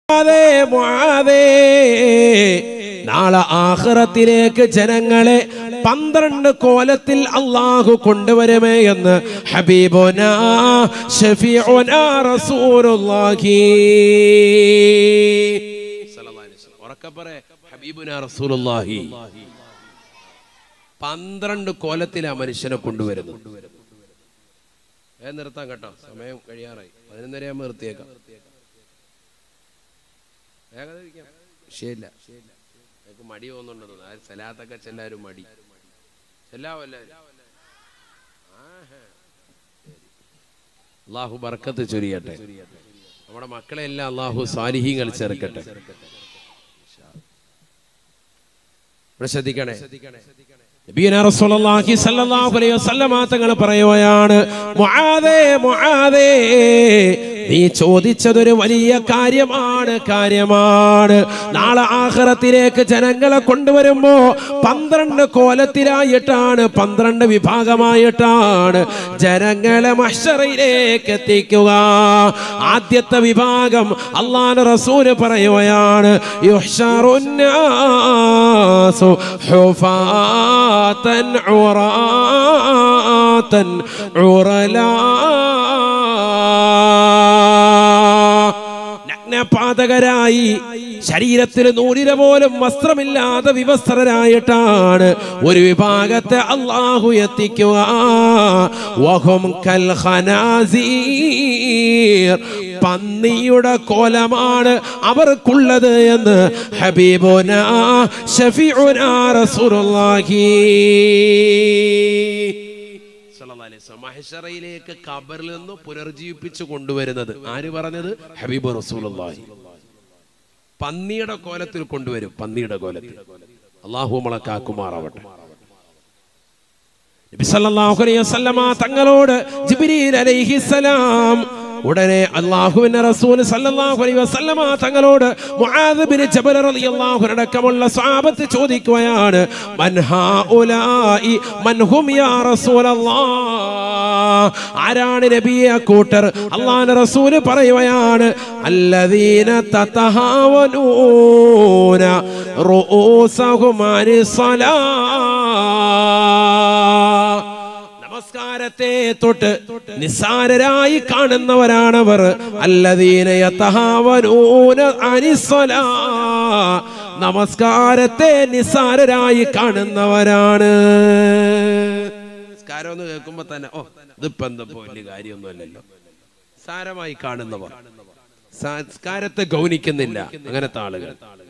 മുആദേ, മുആദേ. നാളെ ആഖിറത്തിലേക്ക് ജനങ്ങളെ പന്ത്രണ്ട് കോലത്തിൽ അള്ളാഹു കൊണ്ടുവരുമേ എന്ന് ഹബീബുന ഷഫീഉന റസൂലുള്ളാഹി ഉറക്കെ പറ ഹബീബുന റസൂലുള്ളാഹി പന്ത്രണ്ട് കോലത്തിലാ മനുഷ്യനെ കൊണ്ടുവരുന്നത് ഏ നിർത്താം കേട്ടോ സമയം കഴിയാറായി പതിനൊന്നരയാകുമ്പോൾ നിർത്തിയേക്കാം വേഗം ഇരിക്കാം. വിഷയമില്ല എനിക്ക് മടി തോന്നുന്നുണ്ടെന്ന് ആ സലാത്തൊക്കെ ചെല്ലാരും മടി ചെല്ലാവല്ലേ അള്ളാഹു ബർക്കത്ത് ചൊരിയട്ടെ നമ്മുടെ മക്കളെ എല്ലാം അള്ളാഹു സാലിഹീങ്ങൾ ചേർക്കട്ടെ ഇവിടെ ശ്രദ്ധിക്കണേ നബിയുനാ റസൂലുള്ളാഹി സ്വല്ലല്ലാഹു അലൈഹി വസല്ലമ തങ്ങൾ പറയുകയാണ് മുആദേ മുആദേ നീ ചോദിച്ചതൊരു വലിയ കാര്യമാണ് കാര്യമാണ് നാളെ ആഖിറത്തിലേക്ക് ജനങ്ങളെ കൊണ്ടുവരുമ്പോ പന്ത്രണ്ട് കോലത്തിലായിട്ടാണ് പന്ത്രണ്ട് വിഭാഗമായിട്ടാണ് ജനങ്ങളെ മഹ്ശറയിലേക്ക് എത്തിക്കുക ആദ്യത്തെ വിഭാഗം അള്ളാഹ് റസൂല് പറയുകയാണ് യുഹ്ശറുന്നാസു ഹുഫാതൻ ഉറാതൻ ഉറലാ നഗ്നപാതകരായി ശരീരത്തിൽ നൂലിര പോലും വസ്ത്രമില്ലാതെ വിവസ്ത്രരായിട്ടാണ് ഒരു വിഭാഗത്തെ അള്ളാഹു എത്തിക്കുക വഹും കൽ ഖനാസീർ. പന്നിയുടെ കോലമാണ് അവർക്കുള്ളത് എന്ന് ഹബീബുന ഷഫീഉന റസൂലുള്ളാഹി മഹഷറയിലേക്ക് ഖബറിൽ നിന്ന് പുനർജീവിപ്പിച്ചു കൊണ്ടുവരുന്നത് ആര് പറഞ്ഞത് ഹബീബ് റസൂലുള്ളാഹി പന്നിയുടെ കോലത്തിൽ കൊണ്ടുവരും പന്നിയുടെ കോലത്തിൽ അള്ളാഹു നമ്മളെ കാക്കുമാറാവട്ടെ നബി സല്ലല്ലാഹു അലൈഹി വസല്ലമ തങ്ങളോട് ജിബ്രീൽ അലൈഹിസ്സലാം ഉടനെ അള്ളാഹുവിന്റെ റസൂൽ സല്ലല്ലാഹു അലൈഹി വസല്ലമ തങ്ങളോട് മുആദ് ബിൻ ജബൽ റളിയല്ലാഹു അൻഹു അടക്കമുള്ള സ്വഹാബത്ത് ചോദിക്കുകയാണ് മൻ ഹാഉലായി മൻ ഹും യാ റസൂലല്ലാഹ് ആരാണ് നബിയെ ആ കൂട്ടർ അള്ളാഹുവിന്റെ റസൂൽ പറയുകയാണ് അല്ലദീന തതഹാവനൂന റൂസഹും അനിസ്സലാ നമസ്കാരത്തെ തൊട്ട് നിസ്സാരരായി കാണുന്നവരാണവർ അല്ലദീന യതഹാവനൂന അനിസ്സലാ നമസ്കാരത്തെ നിസ്സാരരായി കാണുന്നവരാണ് നിസ്കാരം എന്ന് കേൾക്കുമ്പോ തന്നെ ഓ ഇതിപ്പോ എന്താ വലിയ കാര്യമൊന്നുമല്ലല്ലോ സാരമായി കാണുന്നവർ സംസ്കാരത്തെ ഗൗനിക്കുന്നില്ല അങ്ങനത്തെ ആളുകൾ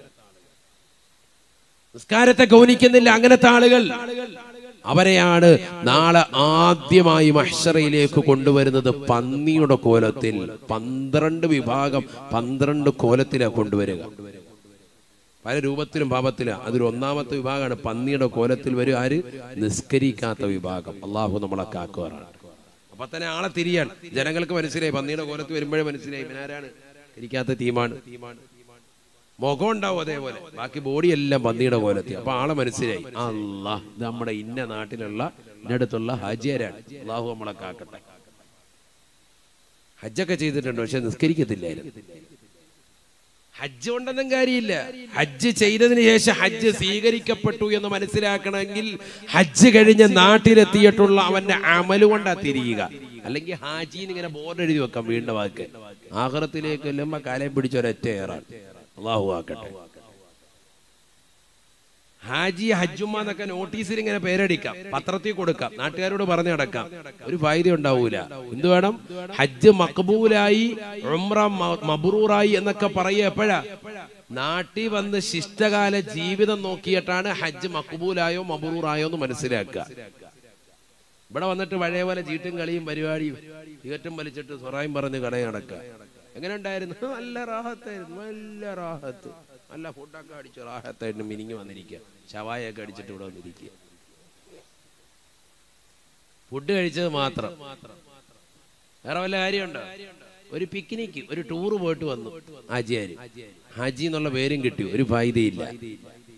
നിസ്കാരത്തെ ഗൗനിക്കുന്നില്ല അങ്ങനത്തെ ആളുകൾ അവരെയാണ് നാളെ ആദ്യമായി മഹ്ഷറയിലേക്ക് കൊണ്ടുവരുന്നത് പന്നിയുടെ കോലത്തിൽ പന്ത്രണ്ട് വിഭാഗം പന്ത്രണ്ട് കോലത്തിലാണ് കൊണ്ടുവരിക പല രൂപത്തിലും ഭാവത്തിലും അതിൽ ഒന്നാമത്തെ വിഭാഗമാണ് പന്നിയുടെ കോലത്തിൽ വരും ആര് നിസ്കരിക്കാത്ത വിഭാഗം അള്ളാഹു നമ്മളെ കാക്കുവാറാണ് അപ്പൊ തന്നെ ആളെ തിരിയാണ് ജനങ്ങൾക്ക് മനസ്സിലായി പന്നിയുടെ കോലത്ത് വരുമ്പോഴേ മനസ്സിലായി ഇവനാരാണ് ഇരിക്കാത്ത ടീമാണ് മുഖം ഉണ്ടാവും അതേപോലെ ബാക്കി ബോഡി എല്ലാം പന്നിയുടെ കോലത്തിൽ അപ്പൊ ആളെ മനസ്സിലായി അല്ലാ ഇത് നമ്മുടെ ഇന്ന നാട്ടിലുള്ള ഇന്നടുത്തുള്ള ഹാജിയരാണ് അള്ളാഹു നമ്മളെ കാക്കട്ടെ ഹജ്ജൊക്കെ ചെയ്തിട്ടുണ്ട് പക്ഷെ നിസ്കരിക്കത്തില്ലായിരുന്നു ഹജ്ജ് കൊണ്ടൊന്നും കാര്യമില്ല ഹജ്ജ് ചെയ്തതിന് ശേഷം ഹജ്ജ് സ്വീകരിക്കപ്പെട്ടു എന്ന് മനസ്സിലാക്കണമെങ്കിൽ ഹജ്ജ് കഴിഞ്ഞ് നാട്ടിലെത്തിയിട്ടുള്ള അവന്റെ അമല് കൊണ്ടാ തിരിയുക അല്ലെങ്കിൽ ഹാജിന്ന് ഇങ്ങനെ ബോർഡ് എഴുതി വെക്കാം വീണ്ടും വാക്ക് ആഹ്റത്തിലേക്ക് എല്ലുമ്പോ കാലം പിടിച്ചൊരൊറ്റ ഏറാണ് അള്ളാഹു ആക്കട്ടെ ഹാജി ഹജ്ജുമ്മ എന്നൊക്കെ നോട്ടീസിൽ ഇങ്ങനെ പേരടിക്കാം പത്രത്തിൽ കൊടുക്കാം നാട്ടുകാരോട് പറഞ്ഞു നടക്കാം ഒരു ഫായത ഉണ്ടാവൂല എന്ത് വേണം ഹജ്ജ് മക്ബൂലായി ഉംറ മ- മബ്രൂറായി എന്നൊക്കെ പറയുക എപ്പോഴാ നാട്ടിൽ വന്ന് ശിഷ്ടകാല ജീവിതം നോക്കിയിട്ടാണ് ഹജ്ജ് മക്ബൂലായോ മബ്രൂറായോ എന്ന് മനസ്സിലാക്കുക ഇവിടെ വന്നിട്ട് പഴയ പോലെ ചീട്ടും കളിയും പരിപാടിയും തീറ്റം വലിച്ചിട്ട് സ്വറായും പറഞ്ഞ് കടയിൽ നടക്കുക എങ്ങനെ ഉണ്ടായിരുന്നു നല്ല റാഹത്തായിരുന്നു നല്ല റാഹത്ത് നല്ല ഫുഡൊക്കെ അടിച്ച് റാഹത്തായിട്ട് മിനിങ്ങി വന്നിരിക്കുക ശവായൊക്കെ അടിച്ചിട്ട് ഇവിടെ വന്നിരിക്കുക ഫുഡ് കഴിച്ചത് മാത്രം വേറെ വല്ല കാര്യമുണ്ടോ ഒരു പിക്നിക്ക് ഒരു ടൂർ പോയിട്ട് വന്നു ഹാജിയാര് ഹാജി എന്നുള്ള പേരും കിട്ടി ഒരു ഫായിദയില്ല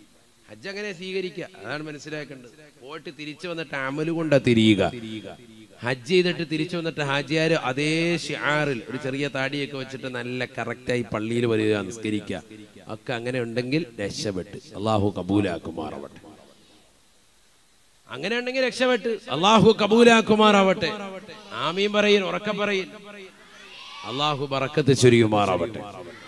ഹജ്ജ് അങ്ങനെ സ്വീകരിക്കുക അതാണ് മനസ്സിലാക്കേണ്ടത് പോയിട്ട് തിരിച്ചു വന്നിട്ട് അമല് കൊണ്ടാ തിരിയുക ഹജ്ജ് ചെയ്തിട്ട് തിരിച്ചു വന്നിട്ട് ഹാജിയാർ അതേ ഷിആറിൽ ഒരു ചെറിയ താടിയൊക്കെ വെച്ചിട്ട് നല്ല കറക്റ്റായി പള്ളിയിൽ വരിക നിസ്കരിക്കുക ഒക്കെ അങ്ങനെ ഉണ്ടെങ്കിൽ രക്ഷപ്പെട്ട് അള്ളാഹു കബൂലാക്കുമാറാവട്ടെ അങ്ങനെ ഉണ്ടെങ്കിൽ രക്ഷപ്പെട്ട് അള്ളാഹു കബൂലാക്കുമാറാവട്ടെ ആമീൻ പറയും ഉറക്കം പറയും അള്ളാഹു ബറക്കത്ത് ചൊരിയുമാറാവട്ടെ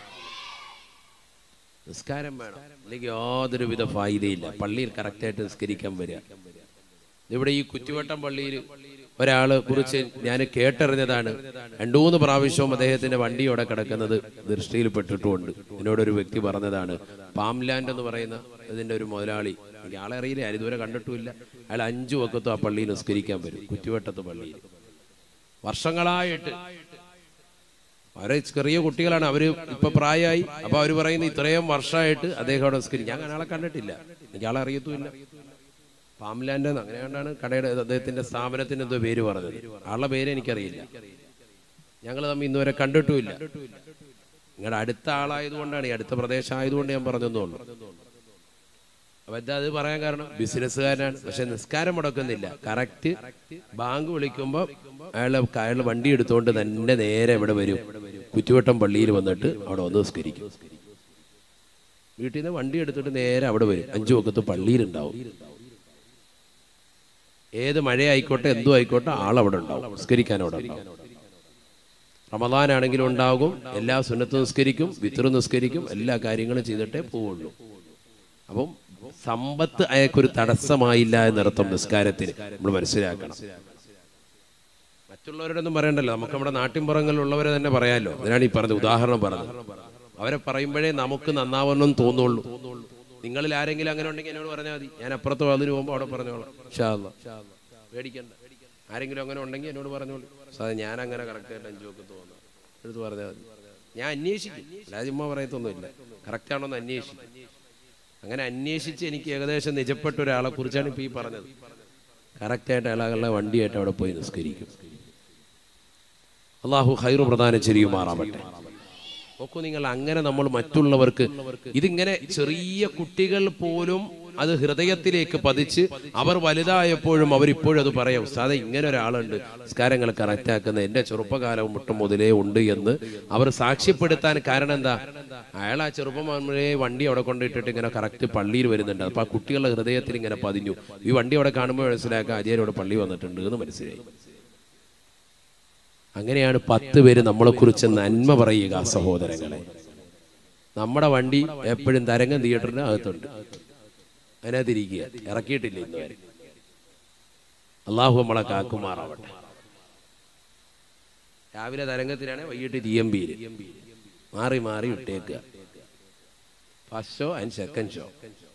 നിസ്കാരം വേണം അല്ലെങ്കിൽ യാതൊരുവിധ ഫായിദയില്ല പള്ളിയിൽ കറക്റ്റായിട്ട് നിസ്കരിക്കാൻ വരിക ഇവിടെ ഈ കുറ്റിവട്ടം പള്ളിയിൽ ഒരാളെ കുറിച്ച് ഞാൻ കേട്ടറിഞ്ഞതാണ് രണ്ടു മൂന്ന് പ്രാവശ്യവും അദ്ദേഹത്തിന്റെ വണ്ടി അവിടെ കിടക്കുന്നത് ദൃഷ്ടിയിൽ പെട്ടിട്ടുമുണ്ട് എന്നോടൊരു വ്യക്തി പറഞ്ഞതാണ് പാംലാൻഡ് എന്ന് പറയുന്ന ഇതിന്റെ ഒരു മുതലാളി എനിക്ക് ആളെ അറിയില്ല ഞാൻ ഇതുവരെ കണ്ടിട്ടുമില്ല അയാൾ അഞ്ചു വക്കത്തും ആ പള്ളിയിൽ നിസ്കരിക്കാൻ വരും കുറ്റിവട്ടത്ത് പള്ളിയിൽ വർഷങ്ങളായിട്ട് അവരെ ചെറിയ കുട്ടികളാണ് അവര് ഇപ്പൊ പ്രായമായി അപ്പൊ അവര് പറയുന്നത് ഇത്രയും വർഷമായിട്ട് അദ്ദേഹം അവിടെ നിസ്കരിക്കും ഞാൻ ആളെ കണ്ടിട്ടില്ല എനിക്ക് ആളെ അറിയത്തുമില്ല പാംലാൻഡ് എന്ന് അങ്ങനെ കണ്ടാണ് കടയുടെ അദ്ദേഹത്തിന്റെ സ്ഥാപനത്തിന് എന്തോ പേര് പറഞ്ഞത് ആളുടെ പേര് എനിക്കറിയില്ല ഞങ്ങൾ തമ്മിൽ ഇന്നുവരെ കണ്ടിട്ടുമില്ല നിങ്ങളുടെ അടുത്ത ആളായതുകൊണ്ടാണ് ഈ അടുത്ത പ്രദേശം ആയതുകൊണ്ട് ഞാൻ പറഞ്ഞെന്നുള്ളൂ അപ്പൊ എന്താ അത് പറയാൻ കാരണം ബിസിനസ്സുകാരനാണ് പക്ഷെ നിസ്കാരം മുടക്കുന്നില്ല കറക്റ്റ് ബാങ്ക് വിളിക്കുമ്പോ അയാള് അയാൾ വണ്ടി എടുത്തുകൊണ്ട് തന്നെ നേരെ ഇവിടെ വരും കുറ്റിവട്ടം പള്ളിയിൽ വന്നിട്ട് അവിടെ വന്ന് നിസ്കരിക്കും വീട്ടിൽ നിന്ന് വണ്ടി എടുത്തിട്ട് നേരെ അവിടെ വരും അഞ്ചു വക്കത്ത് പള്ളിയിലുണ്ടാവും ഏത് മഴയായിക്കോട്ടെ എന്തോ ആയിക്കോട്ടെ ആളവിടെ ഉണ്ടാവും നിസ്കരിക്കാൻ അവിടെ ഉണ്ടാവും റമദാനാണെങ്കിലും ഉണ്ടാകും എല്ലാ സുന്നത്തും നിസ്കരിക്കും വിത്തറ് നിസ്കരിക്കും എല്ലാ കാര്യങ്ങളും ചെയ്തിട്ടേ പോവുള്ളൂ അപ്പം സമ്പത്ത് അയാൾക്കൊരു തടസ്സമായില്ല എന്നർത്ഥം നിസ്കാരത്തിന് നമ്മൾ മനസ്സിലാക്കണം മറ്റുള്ളവരോടൊന്നും പറയണ്ടല്ലോ നമുക്ക് നമ്മുടെ നാട്ടിൻപുറങ്ങളിലുള്ളവരെ തന്നെ പറയാമല്ലോ അതിനാണ് ഈ പറഞ്ഞത് ഉദാഹരണം പറഞ്ഞത് അവരെ പറയുമ്പോഴേ നമുക്ക് നന്നാവണമെന്ന് തോന്നുള്ളൂ നിങ്ങളിൽ ആരെങ്കിലും അങ്ങനെ ഉണ്ടെങ്കിൽ എന്നോട് പറഞ്ഞാൽ മതി ഞാൻ അപ്പുറത്ത് അതിന് പോകുമ്പോൾ അവിടെ പറഞ്ഞോളാം ഷാ അല്ലാ. പേടിക്കണ്ട ആരെങ്കിലും അങ്ങനെ ഉണ്ടെങ്കിൽ എന്നോട് പറഞ്ഞോളൂ സാറേ ഞാൻ അങ്ങനെ കറക്റ്റായിട്ട് അഞ്ചു ഒക്കെ തോന്നുന്നു എടുത്ത് പറഞ്ഞാൽ മതി ഞാൻ അന്വേഷിക്കും അല്ലാതെ ചുമ്മാ പറയത്തൊന്നുമില്ല കറക്റ്റ് ആണോ എന്ന് അന്വേഷിക്കും അങ്ങനെ അന്വേഷിച്ച് എനിക്ക് ഏകദേശം നിജപ്പെട്ട ഒരാളെ കുറിച്ചാണ് ഇപ്പൊ ഈ പറഞ്ഞത് കറക്റ്റായിട്ട് അയാളുടെ വണ്ടിയായിട്ട് അവിടെ പോയി നിസ്കരിക്കും അള്ളാഹു ഹൈറു പ്രധാനം ചെയ്യുമാറാവട്ടെ നോക്കൂ നിങ്ങൾ അങ്ങനെ നമ്മൾ മറ്റുള്ളവർക്ക് ഇതിങ്ങനെ ചെറിയ കുട്ടികൾ പോലും അത് ഹൃദയത്തിലേക്ക് പതിച്ച് അവർ വലുതായപ്പോഴും അവരിപ്പോഴും അത് പറയാം ഉസ്താദെ ഇങ്ങനെ ഒരാളുണ്ട് സംസ്കാരങ്ങൾ കറക്റ്റാക്കുന്ന എന്റെ ചെറുപ്പകാലം മുട്ടം മുതലേ ഉണ്ട് എന്ന് അവർ സാക്ഷ്യപ്പെടുത്താൻ കാരണം എന്താ അയാൾ ആ ചെറുപ്പം മുതലേ വണ്ടി അവിടെ കൊണ്ടിട്ടിട്ട് ഇങ്ങനെ കറക്റ്റ് പള്ളിയിൽ വരുന്നുണ്ട് അപ്പൊ ആ കുട്ടികളുടെ ഹൃദയത്തിൽ ഇങ്ങനെ പതിഞ്ഞു ഈ വണ്ടി അവിടെ കാണുമ്പോൾ മനസ്സിലാക്കാം അജയരോട് പള്ളി വന്നിട്ടുണ്ട് എന്ന് മനസ്സിലായി അങ്ങനെയാണ് പത്ത് പേര് നമ്മളെ കുറിച്ച് നന്മ പറയുക സഹോദരങ്ങളെ നമ്മുടെ വണ്ടി എപ്പോഴും തരംഗം തിയേറ്ററിന് അകത്തുണ്ട് അതിനകത്തിരിക്കുക ഇറക്കിയിട്ടില്ല ഇന്ന് വരെ അള്ളാഹു നമ്മളെ കാക്കുമാറാവട്ടെ രാവിലെ തരംഗത്തിലാണ് വൈകിട്ട് ടി എം ബിയിൽ മാറി മാറി ഇട്ടേക്കുക first show and second show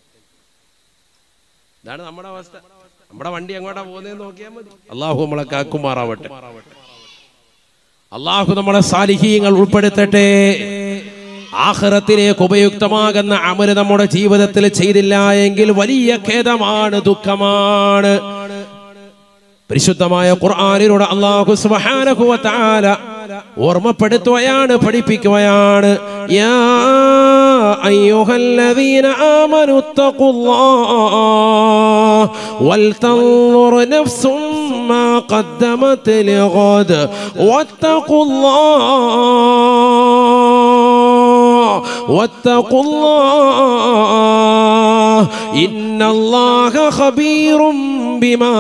ഇതാണ് നമ്മുടെ അവസ്ഥ നമ്മുടെ വണ്ടി എങ്ങോട്ടാ പോകുന്നതെന്ന് നോക്കിയാൽ മതി അള്ളാഹു നമ്മളെ കാക്കുമാറാവട്ടെ അള്ളാഹു നമ്മളെ സാലിഹീങ്ങൾ ഉൾപ്പെടുത്തട്ടെ ആഹ്റത്തിലേക്ക് ഉപയുക്തമാകുന്ന അമല് നമ്മുടെ ജീവിതത്തിൽ ചെയ്തില്ല എങ്കിൽ വലിയ ഖേദമാണ് ദുഃഖമാണ് പരിശുദ്ധമായ ഖുർആാനിലൂടെ അള്ളാഹു സുബ്ഹാനഹു വ തആല ഓർമ്മപ്പെടുത്തുകയാണ് പഠിപ്പിക്കുകയാണ് യാ അയ്യുഹല്ലദീന ആമനു തഖുല്ലാഹ് വൽതൻദുർ നഫ്സും മാ ഖദ്ദമത് ലിഗദ് വത്തഖുല്ലാഹ് واتقوا الله إن الله خبير بما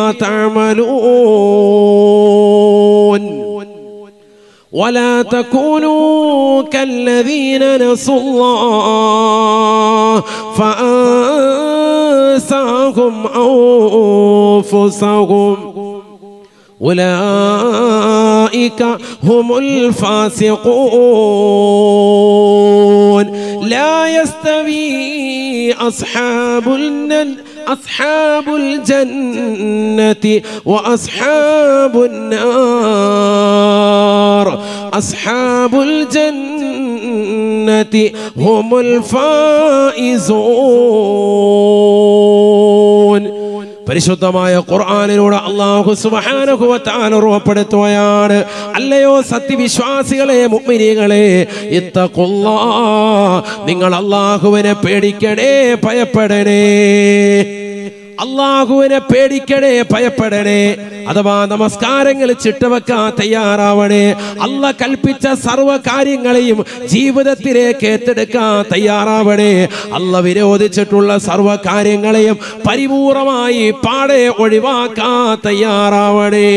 تعملون ولا تكونوا كالذين نسوا الله فأنساهم أنفسهم أولئك هم الفاسقون لا يستوي أصحاب النن أصحاب الجنة وأصحاب النار أصحاب الجنة هم الفائزون പരിശുദ്ധമായ ഖുർആാനിലൂടെ അള്ളാഹു സുബ്ഹാനഹു വ തആല ഉറപ്പെടുത്തുകയാണ് അല്ലയോ സത്യവിശ്വാസികളെ മുഅ്മിനീകളെ ഇത്തഖുല്ലാ നിങ്ങൾ അള്ളാഹുവിനെ പേടിക്കണേ ഭയപ്പെടണേ അള്ളാഹുവിനെ പേടിക്കണേ ഭയപ്പെടണേ അഥവാ നമസ്കാരങ്ങൾ ചിട്ടവെക്കാൻ തയ്യാറാവണേ അല്ല കൽപ്പിച്ച സർവ കാര്യങ്ങളെയും ജീവിതത്തിലേക്ക് ഏറ്റെടുക്കാൻ തയ്യാറാവണേ അല്ല വിരോധിച്ചിട്ടുള്ള സർവ കാര്യങ്ങളെയും പരിപൂർണമായി പാടെ ഒഴിവാക്കാൻ തയ്യാറാവണേ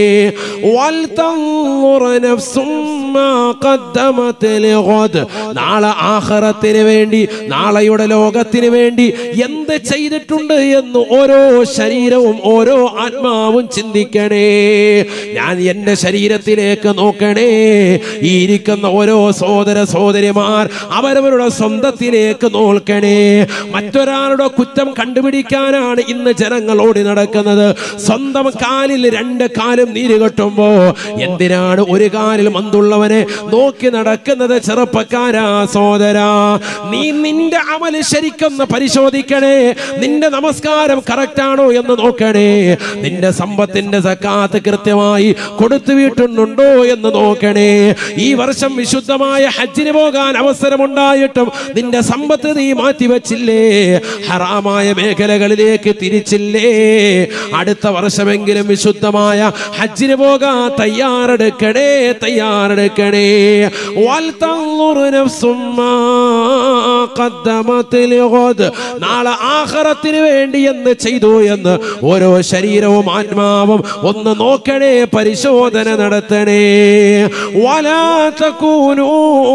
വൽതൻദുർ നഫ്സും മാ ഖദ്ദമത് ലിഗദ്. നാളെ ആഖിറത്തിന് വേണ്ടി നാളെയുടെ ലോകത്തിന് വേണ്ടി എന്ത് ചെയ്തിട്ടുണ്ട് എന്ന് ഓരോ ശരീരവും ഓരോ ആത്മാവും ചിന്തിക്കണേ ഞാൻ എൻ്റെ ശരീരത്തിലേക്ക് നോക്കണേ ഈ ഇരിക്കുന്ന ഓരോ സഹോദര സഹോദരിമാർ അവരവരുടെ സ്വന്തത്തിലേക്ക് നോക്കണേ മറ്റൊരാളുടെ കുറ്റം കണ്ടുപിടിക്കാനാണ് ഇന്ന് ജനങ്ങൾ ഓടി നടക്കുന്നത് സ്വന്തം കാലിൽ രണ്ട് കാലും നീര് കെട്ടുമ്പോ എന്തിനാണ് ഒരു കാലിൽ മന്തുള്ളവനെ നോക്കി നടക്കുന്നത് ചെറുപ്പക്കാരാ സോദരാ നീ നിന്റെ അമല് ശരിക്കൊന്ന് പരിശോധിക്കണേ നിന്റെ നമസ്കാരം കറക്റ്റ് ആണോ എന്ന് നോക്കണേ നിന്റെ സമ്പത്തിന്റെ സക്കാത്ത് കൃത്യമായി കൊടുത്തു വീട്ടുന്നുണ്ടോ എന്ന് നോക്കണേ ഈ വർഷം വിശുദ്ധമായ ഹജ്ജിന് പോകാൻ അവസരമുണ്ടായിട്ടും നിന്റെ സമ്പത്ത് നീ മാറ്റിവെച്ചില്ലേ ഹറാമായ മേഖലകളിലേക്ക് തിരിച്ചില്ലേ അടുത്ത വർഷമെങ്കിലും വിശുദ്ധമായ ഹജ്ജിന് പോകാൻ തയ്യാറെടുക്കണേ തയ്യാറെടുക്കണേ വൽതൻദുർ നഫ്സും മാ ഖദ്ദമത് ലിഗദ്. നാളെ ആഖിറത്തിന് വേണ്ടി എന്ന് ചെയ്തു എന്ന് ഓരോ ശരീരവും ആത്മാവും ഒന്ന് നോക്കണേ പരിശോധന നടത്തണേ വലാ തകൂനൂ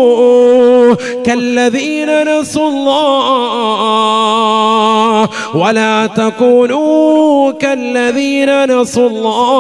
كالذين نسوا الله ولا تكونوا كالذين نسوا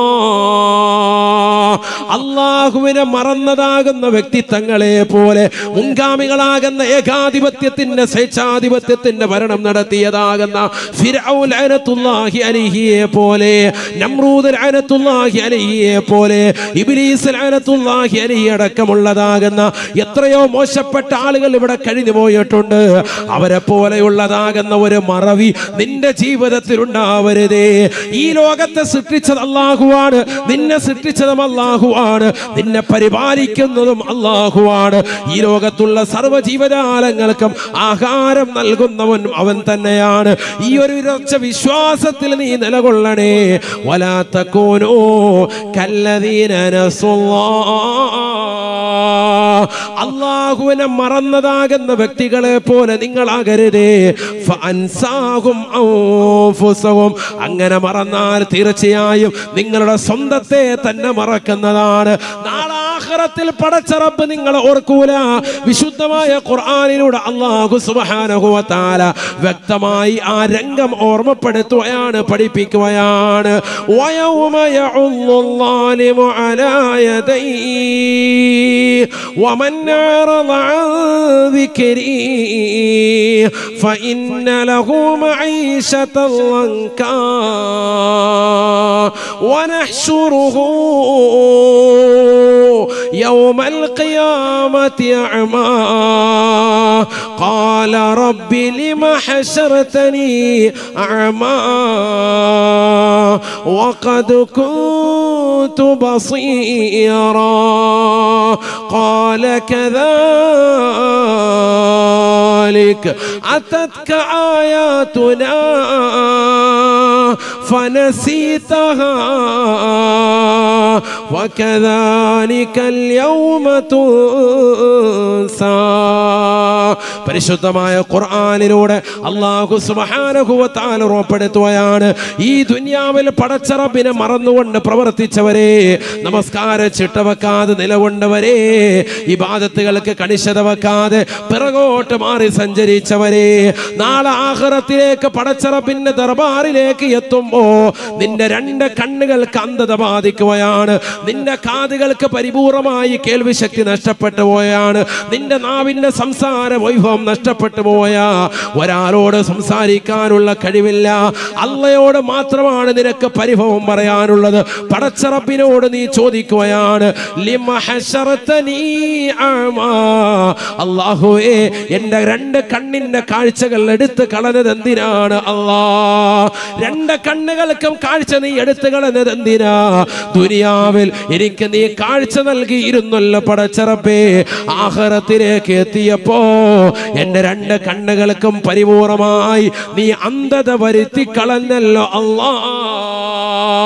الله അള്ളാഹുവിനെ മറന്നതാകുന്ന വ്യക്തിത്വങ്ങളെ പോലെ മുൻഗാമികളാകുന്ന ഏകാധിപത്യത്തിന്റെ സ്വേച്ഛാധിപത്യത്തിന്റെ ഭരണം നടത്തിയതാകുന്ന ഫിർഔൻ ലഅനത്തുല്ലാഹി അലൈഹിയെ പോലെ നമ്രൂദ് ലഅനത്തുല്ലാഹി അലൈഹിയെ പോലെ ഇബ്ലീസ് ലഅനത്തുല്ലാഹി അലൈഹി അടക്കമുള്ളതാകുന്ന എത്രയോ മോശപ്പെട്ട ആളുകൾ ഇവിടെ കഴിഞ്ഞു പോയിട്ടുണ്ട് അവരെ പോലെയുള്ളതാകുന്ന ഒരു മറവി നിന്റെ ജീവിതത്തിൽ ഉണ്ടാവരുതേ ഈ ലോകത്തെ സൃഷ്ടിച്ചത് അള്ളാഹുവാണ് നിന്നെ സൃഷ്ടിച്ചതും അള്ളാഹുവാണ് നിന്നെ പരിപാലിക്കുന്നതും അള്ളാഹുവാണ് ഈ ലോകത്തുള്ള സർവ്വ ജീവജാലങ്ങൾക്കും ആഹാരം നൽകുന്നവൻ അവൻ തന്നെയാണ് ഈ ഒരു ഉറച്ച വിശ്വാസത്തിൽ നീ നിലകൊള്ളണേ വലാത്തക്കോനോ കല്ലതീന അള്ളാഹുവിനെ മറന്നതാകുന്ന വ്യക്തികളെ പോലെ നിങ്ങളാകരുതേ ഫഅൻസാഹും അൻഫുസഹും. അങ്ങനെ മറന്നാൽ തീർച്ചയായും നിങ്ങളുടെ സ്വന്തത്തെ തന്നെ മറക്കുന്നതാണ് നാളെ ആഖിറത്തിൽ പടച്ചറപ്പ് നിങ്ങളെ ഓർക്കൂല വിശുദ്ധമായ ഖുർആനിലൂടെ അള്ളാഹു സുബ്ഹാനഹു വ തആല വ്യക്തമായി ആ രംഗം ഓർമ്മപ്പെടുത്തുകയാണ് പഠിപ്പിക്കുകയാണ് വയൗമ യഉള്ളുല്ലാലിമു അലാ യദൈഹി ومن أعرض عن ذكري فإن له معيشة ضنكا ونحشره يوم القيامة أعمى قال رب لم حشرتني أعمى وقد كنت بصيرا قال كذلك أتتك آياتنا فنسيتها وكذلك اليوم تنسى പരിശുദ്ധമായ ഖുർആനിലൂടെ അള്ളാഹു സുബ്ഹാനഹു വ തആല ഉറപ്പെടുത്തുകയാണ് ഈ ദുനിയാവിൽ പടച്ചറബിനെ മറന്നുകൊണ്ട് പ്രവർത്തിച്ചവരെ നമസ്കാരം ചിട്ടവെക്കാതെ നിലകൊണ്ടവരെ ഇബാദത്തുകൾക്ക് കണിശത വെക്കാതെ പിറകോട്ട് മാറി സഞ്ചരിച്ചവരെ നാളെ ആഹ്റത്തിലേക്ക് പടച്ചറബിന്റെ ദർബാറിലേക്ക് എത്തുമ്പോ നിന്റെ രണ്ട് കണ്ണുകൾക്ക് അന്ധത ബാധിക്കുകയാണ് നിന്റെ കാതുകൾക്ക് പരിപൂർണമായി കേൾവി ശക്തി നഷ്ടപ്പെട്ടു പോയാണ് നിന്റെ നാവിന്റെ സംസാര വൈഭവം നഷ്ടപ്പെട്ടു പോയ ഒരാളോട് സംസാരിക്കാനുള്ള കഴിവില്ല അള്ളയോട് മാത്രമാണ് നിനക്ക് പരിഭവം പറയാനുള്ളത് പടച്ചറപ്പിനോട് നീ ചോദിക്കുകയാണ് ലിമ ഹശറത്തനീ അഅ്മാ. അല്ലാഹുവേ എന്റെ രണ്ട് കണ്ണിന്റെ കാഴ്ചകൾ എടുത്ത് കളഞ്ഞത് എന്തിനാണ് അല്ലാ രണ്ട് കണ്ണുകൾക്കും കാഴ്ച നീ എടുത്തു കളഞ്ഞത് എന്തിനാ ദുനിയാവിൽ എനിക്ക് നീ കാഴ്ച നൽകിയിരുന്നല്ലോ പടച്ചറപ്പേ ആഹാരത്തിലേക്ക് എത്തിയപ്പോ എന്റെ രണ്ട് കണ്ണുകൾക്കും പരിപൂർണമായി നീ അന്ധത വരുത്തി കളഞ്ഞല്ലോ അല്ലാ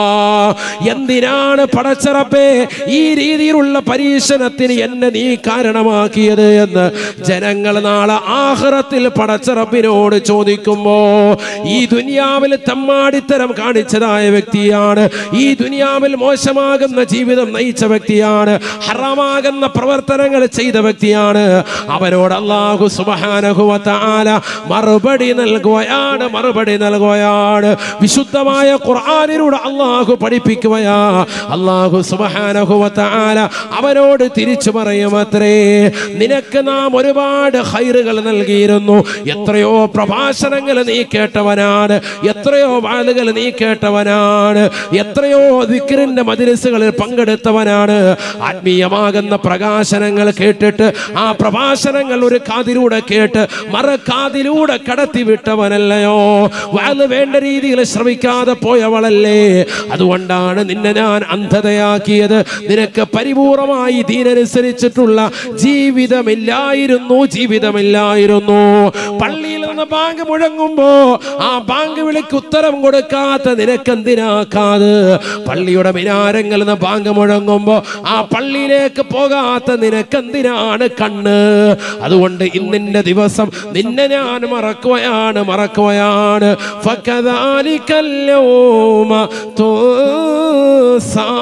എന്തിനാണ് പടച്ചറപ്പേ ഈ രീതിയിലുള്ള പരീക്ഷണത്തിന് എന്നെ നീ കാരണമാക്കിയത് എന്ന് ജനങ്ങൾ നാളെ ആഹ്റത്തിൽ പടച്ചറപ്പിനോട് ചോദിക്കുമ്പോ ഈ ദുനിയാവിൽ തമ്മാടിത്തരം കാണിച്ചതായ വ്യക്തിയാണ് ഈ ദുനിയാവിൽ മോശമാകുന്ന ജീവിതം നയിച്ച വ്യക്തിയാണ് ഹറാമാകുന്ന പ്രവർത്തനങ്ങൾ ചെയ്ത വ്യക്തിയാണ് അവരോട് അള്ളാഹു സുബഹാനഹുവല മറുപടി നൽകുകയാണ് മറുപടി നൽകുകയാണ് വിശുദ്ധമായ ഖുർആാനിലൂടെ അള്ളാഹു പഠിപ്പിക്കുകയാ അള്ളാഹു സുബഹാനഹുവല അവനോട് തിരിച്ചു പറയുമത്രേ നിനക്ക് നാം ഒരുപാട് ഹൈറുകൾ നൽകിയിരുന്നു എത്രയോ പ്രഭാഷണങ്ങൾ നീ കേട്ടവനാണ് എത്രയോ വാളുകൾ നീ കേട്ടവനാണ് എത്രയോ ദിക്റിന്റെ മജിലിസുകളിൽ പങ്കെടുത്തവനാണ് ആത്മീയമാകുന്ന പ്രകാശനങ്ങൾ കേട്ടിട്ട് ആ പ്രഭാഷണങ്ങൾ ഒരു കാതിലൂടെ കേട്ട് മറക്കാതിലൂടെ കടത്തിവിട്ടവനല്ലയോ വാല് വേണ്ട രീതിയിൽ ശ്രമിക്കാതെ പോയവളല്ലേ അതുകൊണ്ടാണ് നിന്നെ ഞാൻ അന്ധതയാക്കിയത് നിനക്ക് പരിപൂർണമായി ദീനനുസരിച്ചിട്ടുള്ള ജീവിതമില്ലായിരുന്നു ജീവിതമില്ലായിരുന്നു പള്ളിയിൽ നിന്ന് ബാങ്ക് മുഴങ്ങുമ്പോ ആ ബാങ്ക് വിളിക്ക് ഉത്തരം കൊടുക്കാത്ത നിനക്കെന്തിനാക്കാത് പള്ളിയുടെ മിനാരങ്ങളിൽ നിന്ന് ബാങ്ക് മുഴങ്ങുമ്പോ ആ പള്ളിയിലേക്ക് പോകാത്ത നിനക്കെന്തിനാണ് കണ്ണ് അതുകൊണ്ട് ഇന്നിന്റെ ദിവസം നിന്നെ ഞാൻ മറക്കുകയാണ് മറക്കുകയാണ് ഫകദാലിക്കൽ യൗമ തുസാ.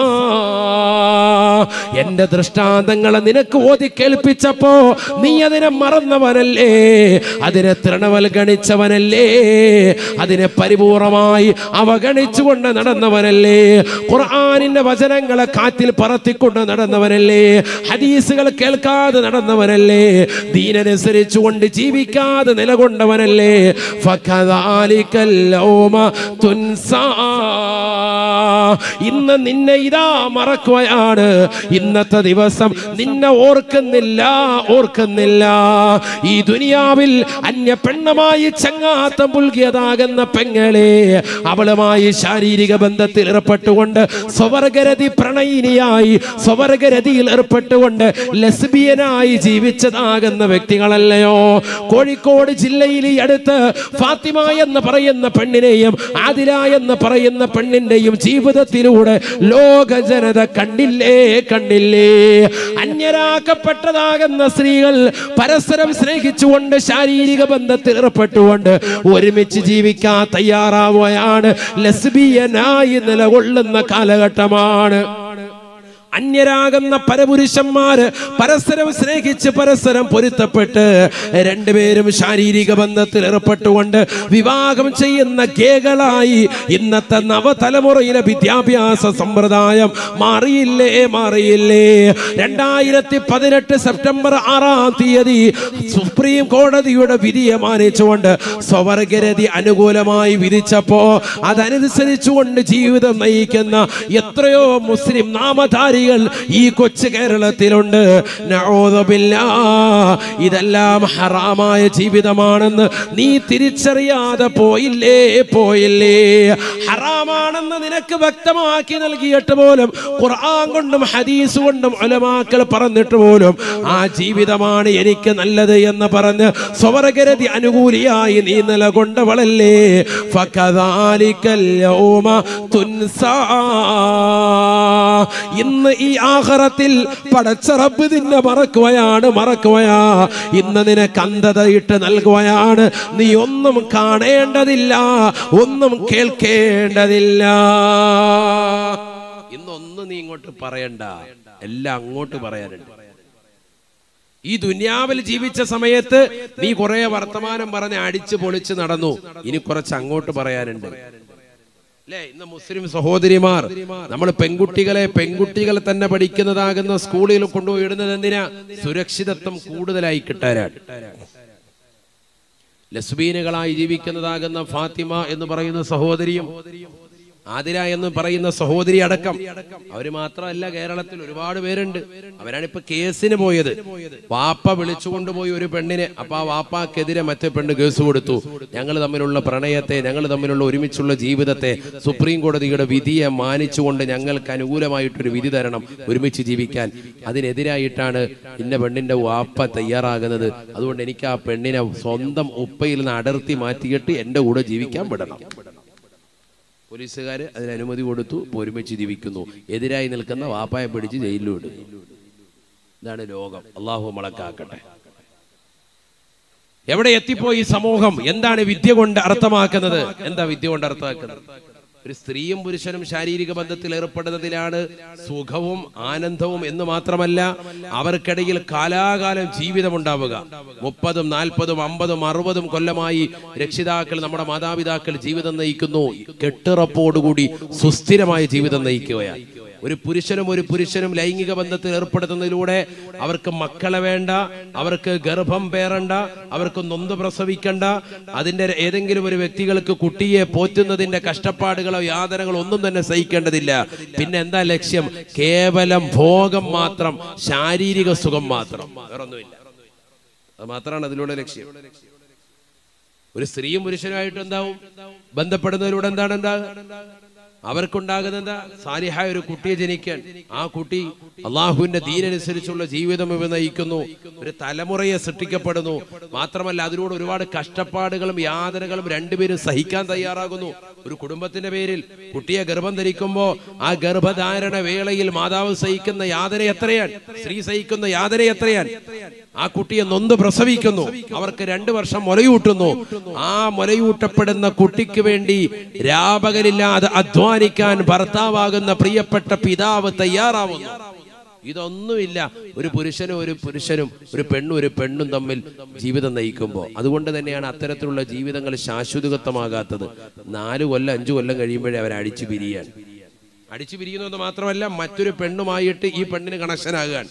എന്റെ ദൃഷ്ടാന്തങ്ങളെ നിനക്ക് ഓതി കേൾപ്പിച്ചപ്പോ നീ അതിനെ മറന്നവനല്ലേ അതിനെ തൃണവൽഗണിച്ചവനല്ലേ അതിനെ പരിപൂർണമായി അവഗണിച്ചുകൊണ്ട് നടന്നവനല്ലേ ഖുർആാനിന്റെ വചനങ്ങളെ കാറ്റിൽ പറത്തിക്കൊണ്ട് നടന്നവനല്ലേ ഹദീസുകൾ കേൾക്കാതെ നടന്നവനല്ലേ ദീനനുസരിച്ചുകൊണ്ട് ജീവിക്കാതെ നിലകൊണ്ടവനല്ലേ ഫകദാലിക്കൽ യൗമ തുൻസാ. ഇന്ന് നിന്നെ ഇതാ മറക്കുകയാണ് ഇന്നത്തെ ദിവസം നിന്നെ ഓർക്കുന്നില്ല ഓർക്കുന്നില്ല ഈ ദുനിയാവിൽ അന്യ പെണ്ണമായി ചങ്ങാത്തം പുൽകിയതാകുന്ന പെങ്ങളെ അവളുമായി ശാരീരിക ബന്ധത്തിൽ ഏർപ്പെട്ടുകൊണ്ട് സ്വവർഗരതി പ്രണയിനിയായി സ്വവർഗരതിയിൽ ഏർപ്പെട്ടുകൊണ്ട് ലെസ്ബിയനായി ജീവിച്ചതാകുന്ന വ്യക്തികളല്ലയോ കോഴിക്കോട് ജില്ലയിൽ ഈ അടുത്ത് ഫാത്തിമ എന്ന് പറയുന്ന പെണ്ണിനെയും ആദില എന്ന് പറയുന്ന പെണ്ണിന്റെയും ജീവിതത്തിലൂടെ ലോക ജനത കണ്ടില്ലേ കണ്ടില്ലേ അന്യരാക്കപ്പെട്ടതാകുന്ന സ്ത്രീകൾ പരസ്പരം സ്നേഹിച്ചുകൊണ്ട് ശാരീരിക ബന്ധത്തിൽ ഏർപ്പെട്ടുകൊണ്ട് ഒരുമിച്ച് ജീവിക്കാൻ തയ്യാറാവുകയാണ് ലെസ്ബിയനായി നിലകൊള്ളുന്ന കാലഘട്ടമാണ് അന്യരാകുന്ന പരപുരുഷന്മാര് പരസ്പരം സ്നേഹിച്ച് പരസ്പരം പൊരുത്തപ്പെട്ട് രണ്ടുപേരും ശാരീരിക ബന്ധത്തിൽ ഏർപ്പെട്ടുകൊണ്ട് വിവാഹം ചെയ്യുന്ന ഗേകളായി ഇന്നത്തെ നവതലമുറയിലെ വിദ്യാഭ്യാസ സമ്പ്രദായം മാറിയില്ലേ മാറിയില്ലേ രണ്ടായിരത്തി പതിനെട്ട് സെപ്റ്റംബർ ആറാം തീയതി സുപ്രീം കോടതിയുടെ വിധിയെ മാനിച്ചുകൊണ്ട് സ്വവർഗരതി അനുകൂലമായി വിധിച്ചപ്പോ അതനുസരിച്ചുകൊണ്ട് ജീവിതം നയിക്കുന്ന എത്രയോ മുസ്ലിം നാമധാരികൾ ഈ കൊച്ചു കേരളത്തിലുണ്ട് നഊദുബില്ലാ. ഇതെല്ലാം ഹറാമായ ജീവിതമാണെന്ന് നീ തിരിച്ചറിയാതെ പോയില്ലേ പോയില്ലേ ഹറാമാണെന്ന് നിനക്ക് വ്യക്തമാക്കി നൽകിയിട്ട് പോലും ഖുർആൻ കൊണ്ടും ഹദീസ് കൊണ്ടും ഉലമാക്കൾ പറഞ്ഞിട്ട് പോലും ആ ജീവിതമാണ് എനിക്ക് നല്ലത് എന്ന് പറഞ്ഞ് സ്വവർഗരതി അനുകൂലിയായി നീ നിലകൊണ്ടവളല്ലേ ഫകദാലിക്കൽ യൗമ തുൻസാ. ഇന്ന് ഈ ആഹറത്തിൽ പടച്ചറബ് നിന്നെ മറക്കുകയാണ് മറക്കുകയാ ഇന്ന് നിനക്ക് അന്ധതയിട്ട് നൽകുകയാണ് നീ ഒന്നും കാണേണ്ടതില്ല ഒന്നും കേൾക്കേണ്ടതില്ല ഇന്നൊന്നും നീ ഇങ്ങോട്ട് പറയണ്ട എല്ലാം അങ്ങോട്ട് പറയാനുണ്ട് ഈ ദുനിയാവിൽ ജീവിച്ച സമയത്ത് നീ കുറെ വർത്തമാനം പറഞ്ഞ് അടിച്ചു പൊളിച്ച് നടന്നു ഇനി കുറച്ച് അങ്ങോട്ട് പറയാനുണ്ട് അല്ലേ ഇന്ന് മുസ്ലിം സഹോദരിമാർ നമ്മൾ പെൺകുട്ടികളെ പെൺകുട്ടികളെ തന്നെ പഠിക്കുന്നതാകുന്ന സ്കൂളിൽ കൊണ്ടുപോയി ഇടുന്നത് എന്തിനാ സുരക്ഷിതത്വം കൂടുതലായി കിട്ടാനാണ് ലസ്ബീനുകളായി ജീവിക്കുന്നതാകുന്ന ഫാത്തിമ എന്ന് പറയുന്ന സഹോദരിയും ആതിര എന്ന് പറയുന്ന സഹോദരി അടക്കം അവര് മാത്രമല്ല കേരളത്തിൽ ഒരുപാട് പേരുണ്ട് അവരാണ് ഇപ്പൊ കേസിന് പോയത് വാപ്പ വിളിച്ചുകൊണ്ടുപോയി ഒരു പെണ്ണിനെ അപ്പൊ ആ വാപ്പാക്കെതിരെ മറ്റേ പെണ്ണ് കേസ് കൊടുത്തു ഞങ്ങൾ തമ്മിലുള്ള പ്രണയത്തെ ഞങ്ങൾ തമ്മിലുള്ള ഒരുമിച്ചുള്ള ജീവിതത്തെ സുപ്രീം കോടതിയുടെ വിധിയെ മാനിച്ചുകൊണ്ട് ഞങ്ങൾക്ക് അനുകൂലമായിട്ടൊരു വിധി തരണം ഒരുമിച്ച് ജീവിക്കാൻ അതിനെതിരായിട്ടാണ് ഇന്ന പെണ്ണിന്റെ വാപ്പ തയ്യാറാകുന്നത് അതുകൊണ്ട് എനിക്ക് ആ പെണ്ണിനെ സ്വന്തം ഉപ്പയിൽ നിന്ന് അടർത്തി മാറ്റിയിട്ട് എന്റെ കൂടെ ജീവിക്കാൻ വിടണം പോലീസുകാർ അതിന് അനുമതി കൊടുത്തു ഇപ്പൊ ഒരുമിച്ച് ജീവിക്കുന്നു എതിരായി നിൽക്കുന്ന വാപ്പായെ പിടിച്ച് ജയിലിലും ഇടുന്നു ഇതാണ് ലോകം അള്ളാഹു മളക്കാക്കട്ടെ എവിടെ എത്തിപ്പോയി ഈ സമൂഹം എന്താണ് വിദ്യ കൊണ്ട് അർത്ഥമാക്കുന്നത് എന്താ വിദ്യ കൊണ്ട് അർത്ഥമാക്കുന്നത് ഒരു സ്ത്രീയും പുരുഷനും ശാരീരിക ബന്ധത്തിൽ ഏർപ്പെടുന്നതിലാണ് സുഖവും ആനന്ദവും എന്ന് മാത്രമല്ല അവർക്കിടയിൽ കാലാകാലം ജീവിതം ഉണ്ടാവുക മുപ്പതും നാൽപ്പതും അമ്പതും അറുപതും കൊല്ലമായി രക്ഷിതാക്കൾ നമ്മുടെ മാതാപിതാക്കൾ ജീവിതം നയിക്കുന്നു കെട്ടുറപ്പോടുകൂടി സുസ്ഥിരമായ ജീവിതം നയിക്കുകയാണ് ഒരു പുരുഷനും ഒരു പുരുഷനും ലൈംഗിക ബന്ധത്തിൽ ഏർപ്പെടുത്തുന്നതിലൂടെ അവർക്ക് മക്കളെ വേണ്ട അവർക്ക് ഗർഭം പേറണ്ട അവർക്ക് നൊന്ത് പ്രസവിക്കണ്ട അതിന്റെ ഏതെങ്കിലും ഒരു വ്യക്തികൾക്ക് കുട്ടിയെ പോറ്റുന്നതിന്റെ കഷ്ടപ്പാടുകളോ യാതനകളോ ഒന്നും തന്നെ സഹിക്കേണ്ടതില്ല പിന്നെ എന്താ ലക്ഷ്യം കേവലം ഭോഗം മാത്രം ശാരീരിക സുഖം മാത്രം വേറൊന്നുമില്ല അത് മാത്രമാണ് അതിലൂടെ ലക്ഷ്യം ഒരു സ്ത്രീയും പുരുഷനുമായിട്ട് എന്താവും ബന്ധപ്പെടുന്നതിലൂടെ എന്താണ് ഉണ്ടാകുക അവർക്കുണ്ടാകുന്ന എന്താ സാലിഹായ ഒരു കുട്ടിയെ ജനിക്കാൻ ആ കുട്ടി അള്ളാഹുവിന്റെ ദീനനുസരിച്ചുള്ള ജീവിതം ഇവ നയിക്കുന്നു ഒരു തലമുറയെ സൃഷ്ടിക്കപ്പെടുന്നു മാത്രമല്ല അതിലൂടെ ഒരുപാട് കഷ്ടപ്പാടുകളും യാതനകളും രണ്ടുപേരും സഹിക്കാൻ തയ്യാറാകുന്നു ഒരു കുടുംബത്തിന്റെ പേരിൽ കുട്ടിയെ ഗർഭം ധരിക്കുമ്പോ ആ ഗർഭധാരണ വേളയിൽ മാതാവ് സഹിക്കുന്ന യാതന എത്രയാണ് സ്ത്രീ സഹിക്കുന്ന യാതന എത്രയാണ് ആ കുട്ടിയെ നൊന്ത് പ്രസവിക്കുന്നു അവർക്ക് രണ്ടു വർഷം മുലയൂട്ടുന്നു ആ മുലയൂട്ടപ്പെടുന്ന കുട്ടിക്ക് വേണ്ടി രാപകലില്ലാതെ അധ്വാനിക്കാൻ ഭർത്താവാകുന്ന പ്രിയപ്പെട്ട പിതാവ് തയ്യാറാവുന്നു ഇതൊന്നുമില്ല ഒരു പുരുഷനും ഒരു പുരുഷനും ഒരു പെണ്ണും ഒരു പെണ്ണും തമ്മിൽ ജീവിതം നയിക്കുമ്പോൾ അതുകൊണ്ട് തന്നെയാണ് അത്തരത്തിലുള്ള ജീവിതങ്ങൾ ശാശ്വതത്വമാകാത്തത് നാല് കൊല്ലം അഞ്ചു കൊല്ലം കഴിയുമ്പോഴേ അവർ അടിച്ചു പിരിയാൻ അടിച്ചു പിരിയുന്നത് മാത്രമല്ല മറ്റൊരു പെണ്ണുമായിട്ട് ഈ പെണ്ണിന് കണക്ഷനാകാൻ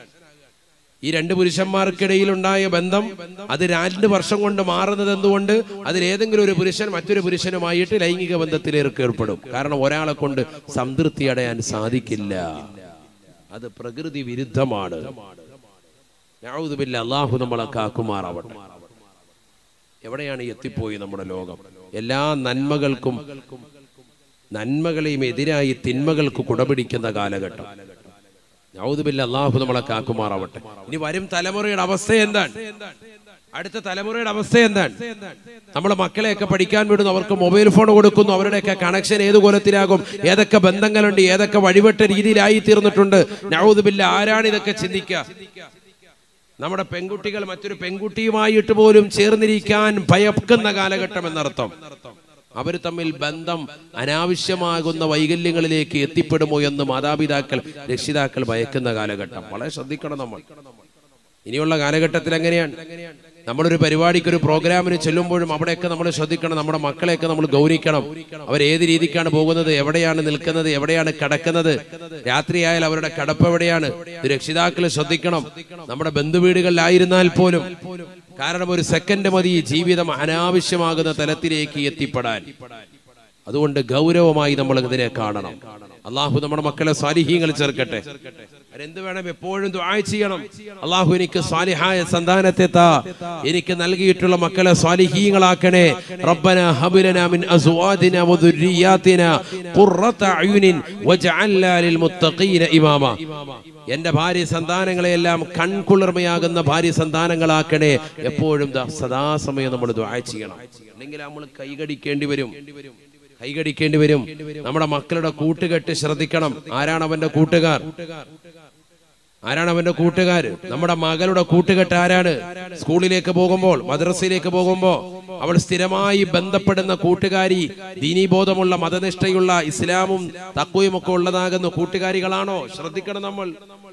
ഈ രണ്ട് പുരുഷന്മാർക്കിടയിൽ ഉണ്ടായ ബന്ധം അത് രണ്ട് വർഷം കൊണ്ട് മാറുന്നത് എന്തുകൊണ്ട് അതിൽ ഏതെങ്കിലും ഒരു പുരുഷൻ മറ്റൊരു പുരുഷനുമായിട്ട് ലൈംഗിക ബന്ധത്തിൽ ഏർപ്പെടും കാരണം ഒരാളെ കൊണ്ട് സംതൃപ്തി അടയാൻ സാധിക്കില്ല അത് പ്രകൃതി വിരുദ്ധമാണ് യാവുതുമില്ല അള്ളാഹു നമ്മളെ കാക്കുമാറാവട്ടെ എവിടെയാണ് ഈ എത്തിപ്പോയി നമ്മുടെ ലോകം എല്ലാ നന്മകൾക്കും നന്മകളെയും എതിരായി തിന്മകൾക്ക് കുടപിടിക്കുന്ന കാലഘട്ടം യൗദുബില്ല അള്ളാഹു നമ്മളെ കാക്കുമാറാവട്ടെ ഇനി വരും തലമുറയുടെ അവസ്ഥ എന്താണ് അടുത്ത തലമുറയുടെ അവസ്ഥ എന്താണ് നമ്മളെ മക്കളെയൊക്കെ പഠിക്കാൻ വിടുന്നു അവർക്ക് മൊബൈൽ ഫോൺ കൊടുക്കുന്നു അവരുടെയൊക്കെ കണക്ഷൻ ഏത് കോലത്തിലാകും ഏതൊക്കെ ബന്ധങ്ങളുണ്ട് ഏതൊക്കെ വഴിവെട്ട രീതിയിലായി തീർന്നിട്ടുണ്ട് നൗദുബില്ല ആരാണ് ഇതൊക്കെ ചിന്തിക്കുക നമ്മുടെ പെൺകുട്ടികൾ മറ്റൊരു പെൺകുട്ടിയുമായിട്ട് പോലും ചേർന്നിരിക്കാൻ ഭയക്കുന്ന കാലഘട്ടം എന്നർത്ഥം അവർ തമ്മിൽ ബന്ധം അനാവശ്യമാകുന്ന വൈകല്യങ്ങളിലേക്ക് എത്തിപ്പെടുമോ എന്ന് മാതാപിതാക്കൾ രക്ഷിതാക്കൾ ഭയക്കുന്ന കാലഘട്ടം വളരെ ശ്രദ്ധിക്കണം നമ്മൾ ഇനിയുള്ള കാലഘട്ടത്തിൽ എങ്ങനെയാണ് നമ്മളൊരു പരിപാടിക്ക് ഒരു പ്രോഗ്രാമിന് ചെല്ലുമ്പോഴും അവിടെയൊക്കെ നമ്മൾ ശ്രദ്ധിക്കണം നമ്മുടെ മക്കളെയൊക്കെ നമ്മൾ ഗൗനിക്കണം അവർ ഏത് രീതിക്കാണ് പോകുന്നത് എവിടെയാണ് നിൽക്കുന്നത് എവിടെയാണ് കിടക്കുന്നത് രാത്രിയായാൽ അവരുടെ കിടപ്പ് എവിടെയാണ് ഇത് രക്ഷിതാക്കൾ ശ്രദ്ധിക്കണം നമ്മുടെ ബന്ധുവീടുകളിലായിരുന്നാൽ പോലും കാരണം ഒരു സെക്കൻഡ് മതി ജീവിതം അനാവശ്യമാകുന്ന തലത്തിലേക്ക് എത്തിപ്പെടാൻ അതുകൊണ്ട് ഗൗരവമായി നമ്മൾ ഇതിനെ കാണണം അള്ളാഹു നമ്മുടെ മക്കളെ സ്വാലിഹീങ്ങൾ ചേർക്കട്ടെ എന്ത് വേണം എപ്പോഴും ദുആ ചെയ്യണം അള്ളാഹു എനിക്ക് സ്വാലിഹായ സന്താനത്തെ താ എനിക്ക് നൽകിയിട്ടുള്ള മക്കളെ സ്വാലിഹീങ്ങളാക്കണേ റബ്ബന ഹബുലന മിൻ അസ്വാദിന വദുരിയാതിന ഖുർറത അയുനിൻ വജഅൽനാ ലിൽ മുത്തഖീന ഇമാമ എന്റെ ഭാര്യ സന്താനങ്ങളെയെല്ലാം കൺകുളിർമയാകുന്ന ഭാര്യ സന്താനങ്ങളാക്കണേ എപ്പോഴും ദാ സദാസമയം നമ്മൾ ദുആ ചെയ്യണം അല്ലെങ്കിൽ നമ്മൾ കൈകടിക്കേണ്ടി വരും കൈകടിക്കേണ്ടി വരും നമ്മുടെ മക്കളുടെ കൂട്ടുകെട്ട് ശ്രദ്ധിക്കണം ആരാണ് അവന്റെ കൂട്ടുകാർ ആരാണ് അവന്റെ കൂട്ടുകാർ നമ്മുടെ മകളുടെ കൂട്ടുകെട്ട് ആരാണ് സ്കൂളിലേക്ക് പോകുമ്പോൾ മദ്രസയിലേക്ക് പോകുമ്പോൾ അവൾ സ്ഥിരമായി ബന്ധപ്പെടുന്ന കൂട്ടുകാരി ദീനീബോധമുള്ള മതനിഷ്ഠയുള്ള ഇസ്ലാമും തക്കുയും ഒക്കെ ഉള്ളതാകുന്ന കൂട്ടുകാരികളാണോ ശ്രദ്ധിക്കണം നമ്മൾ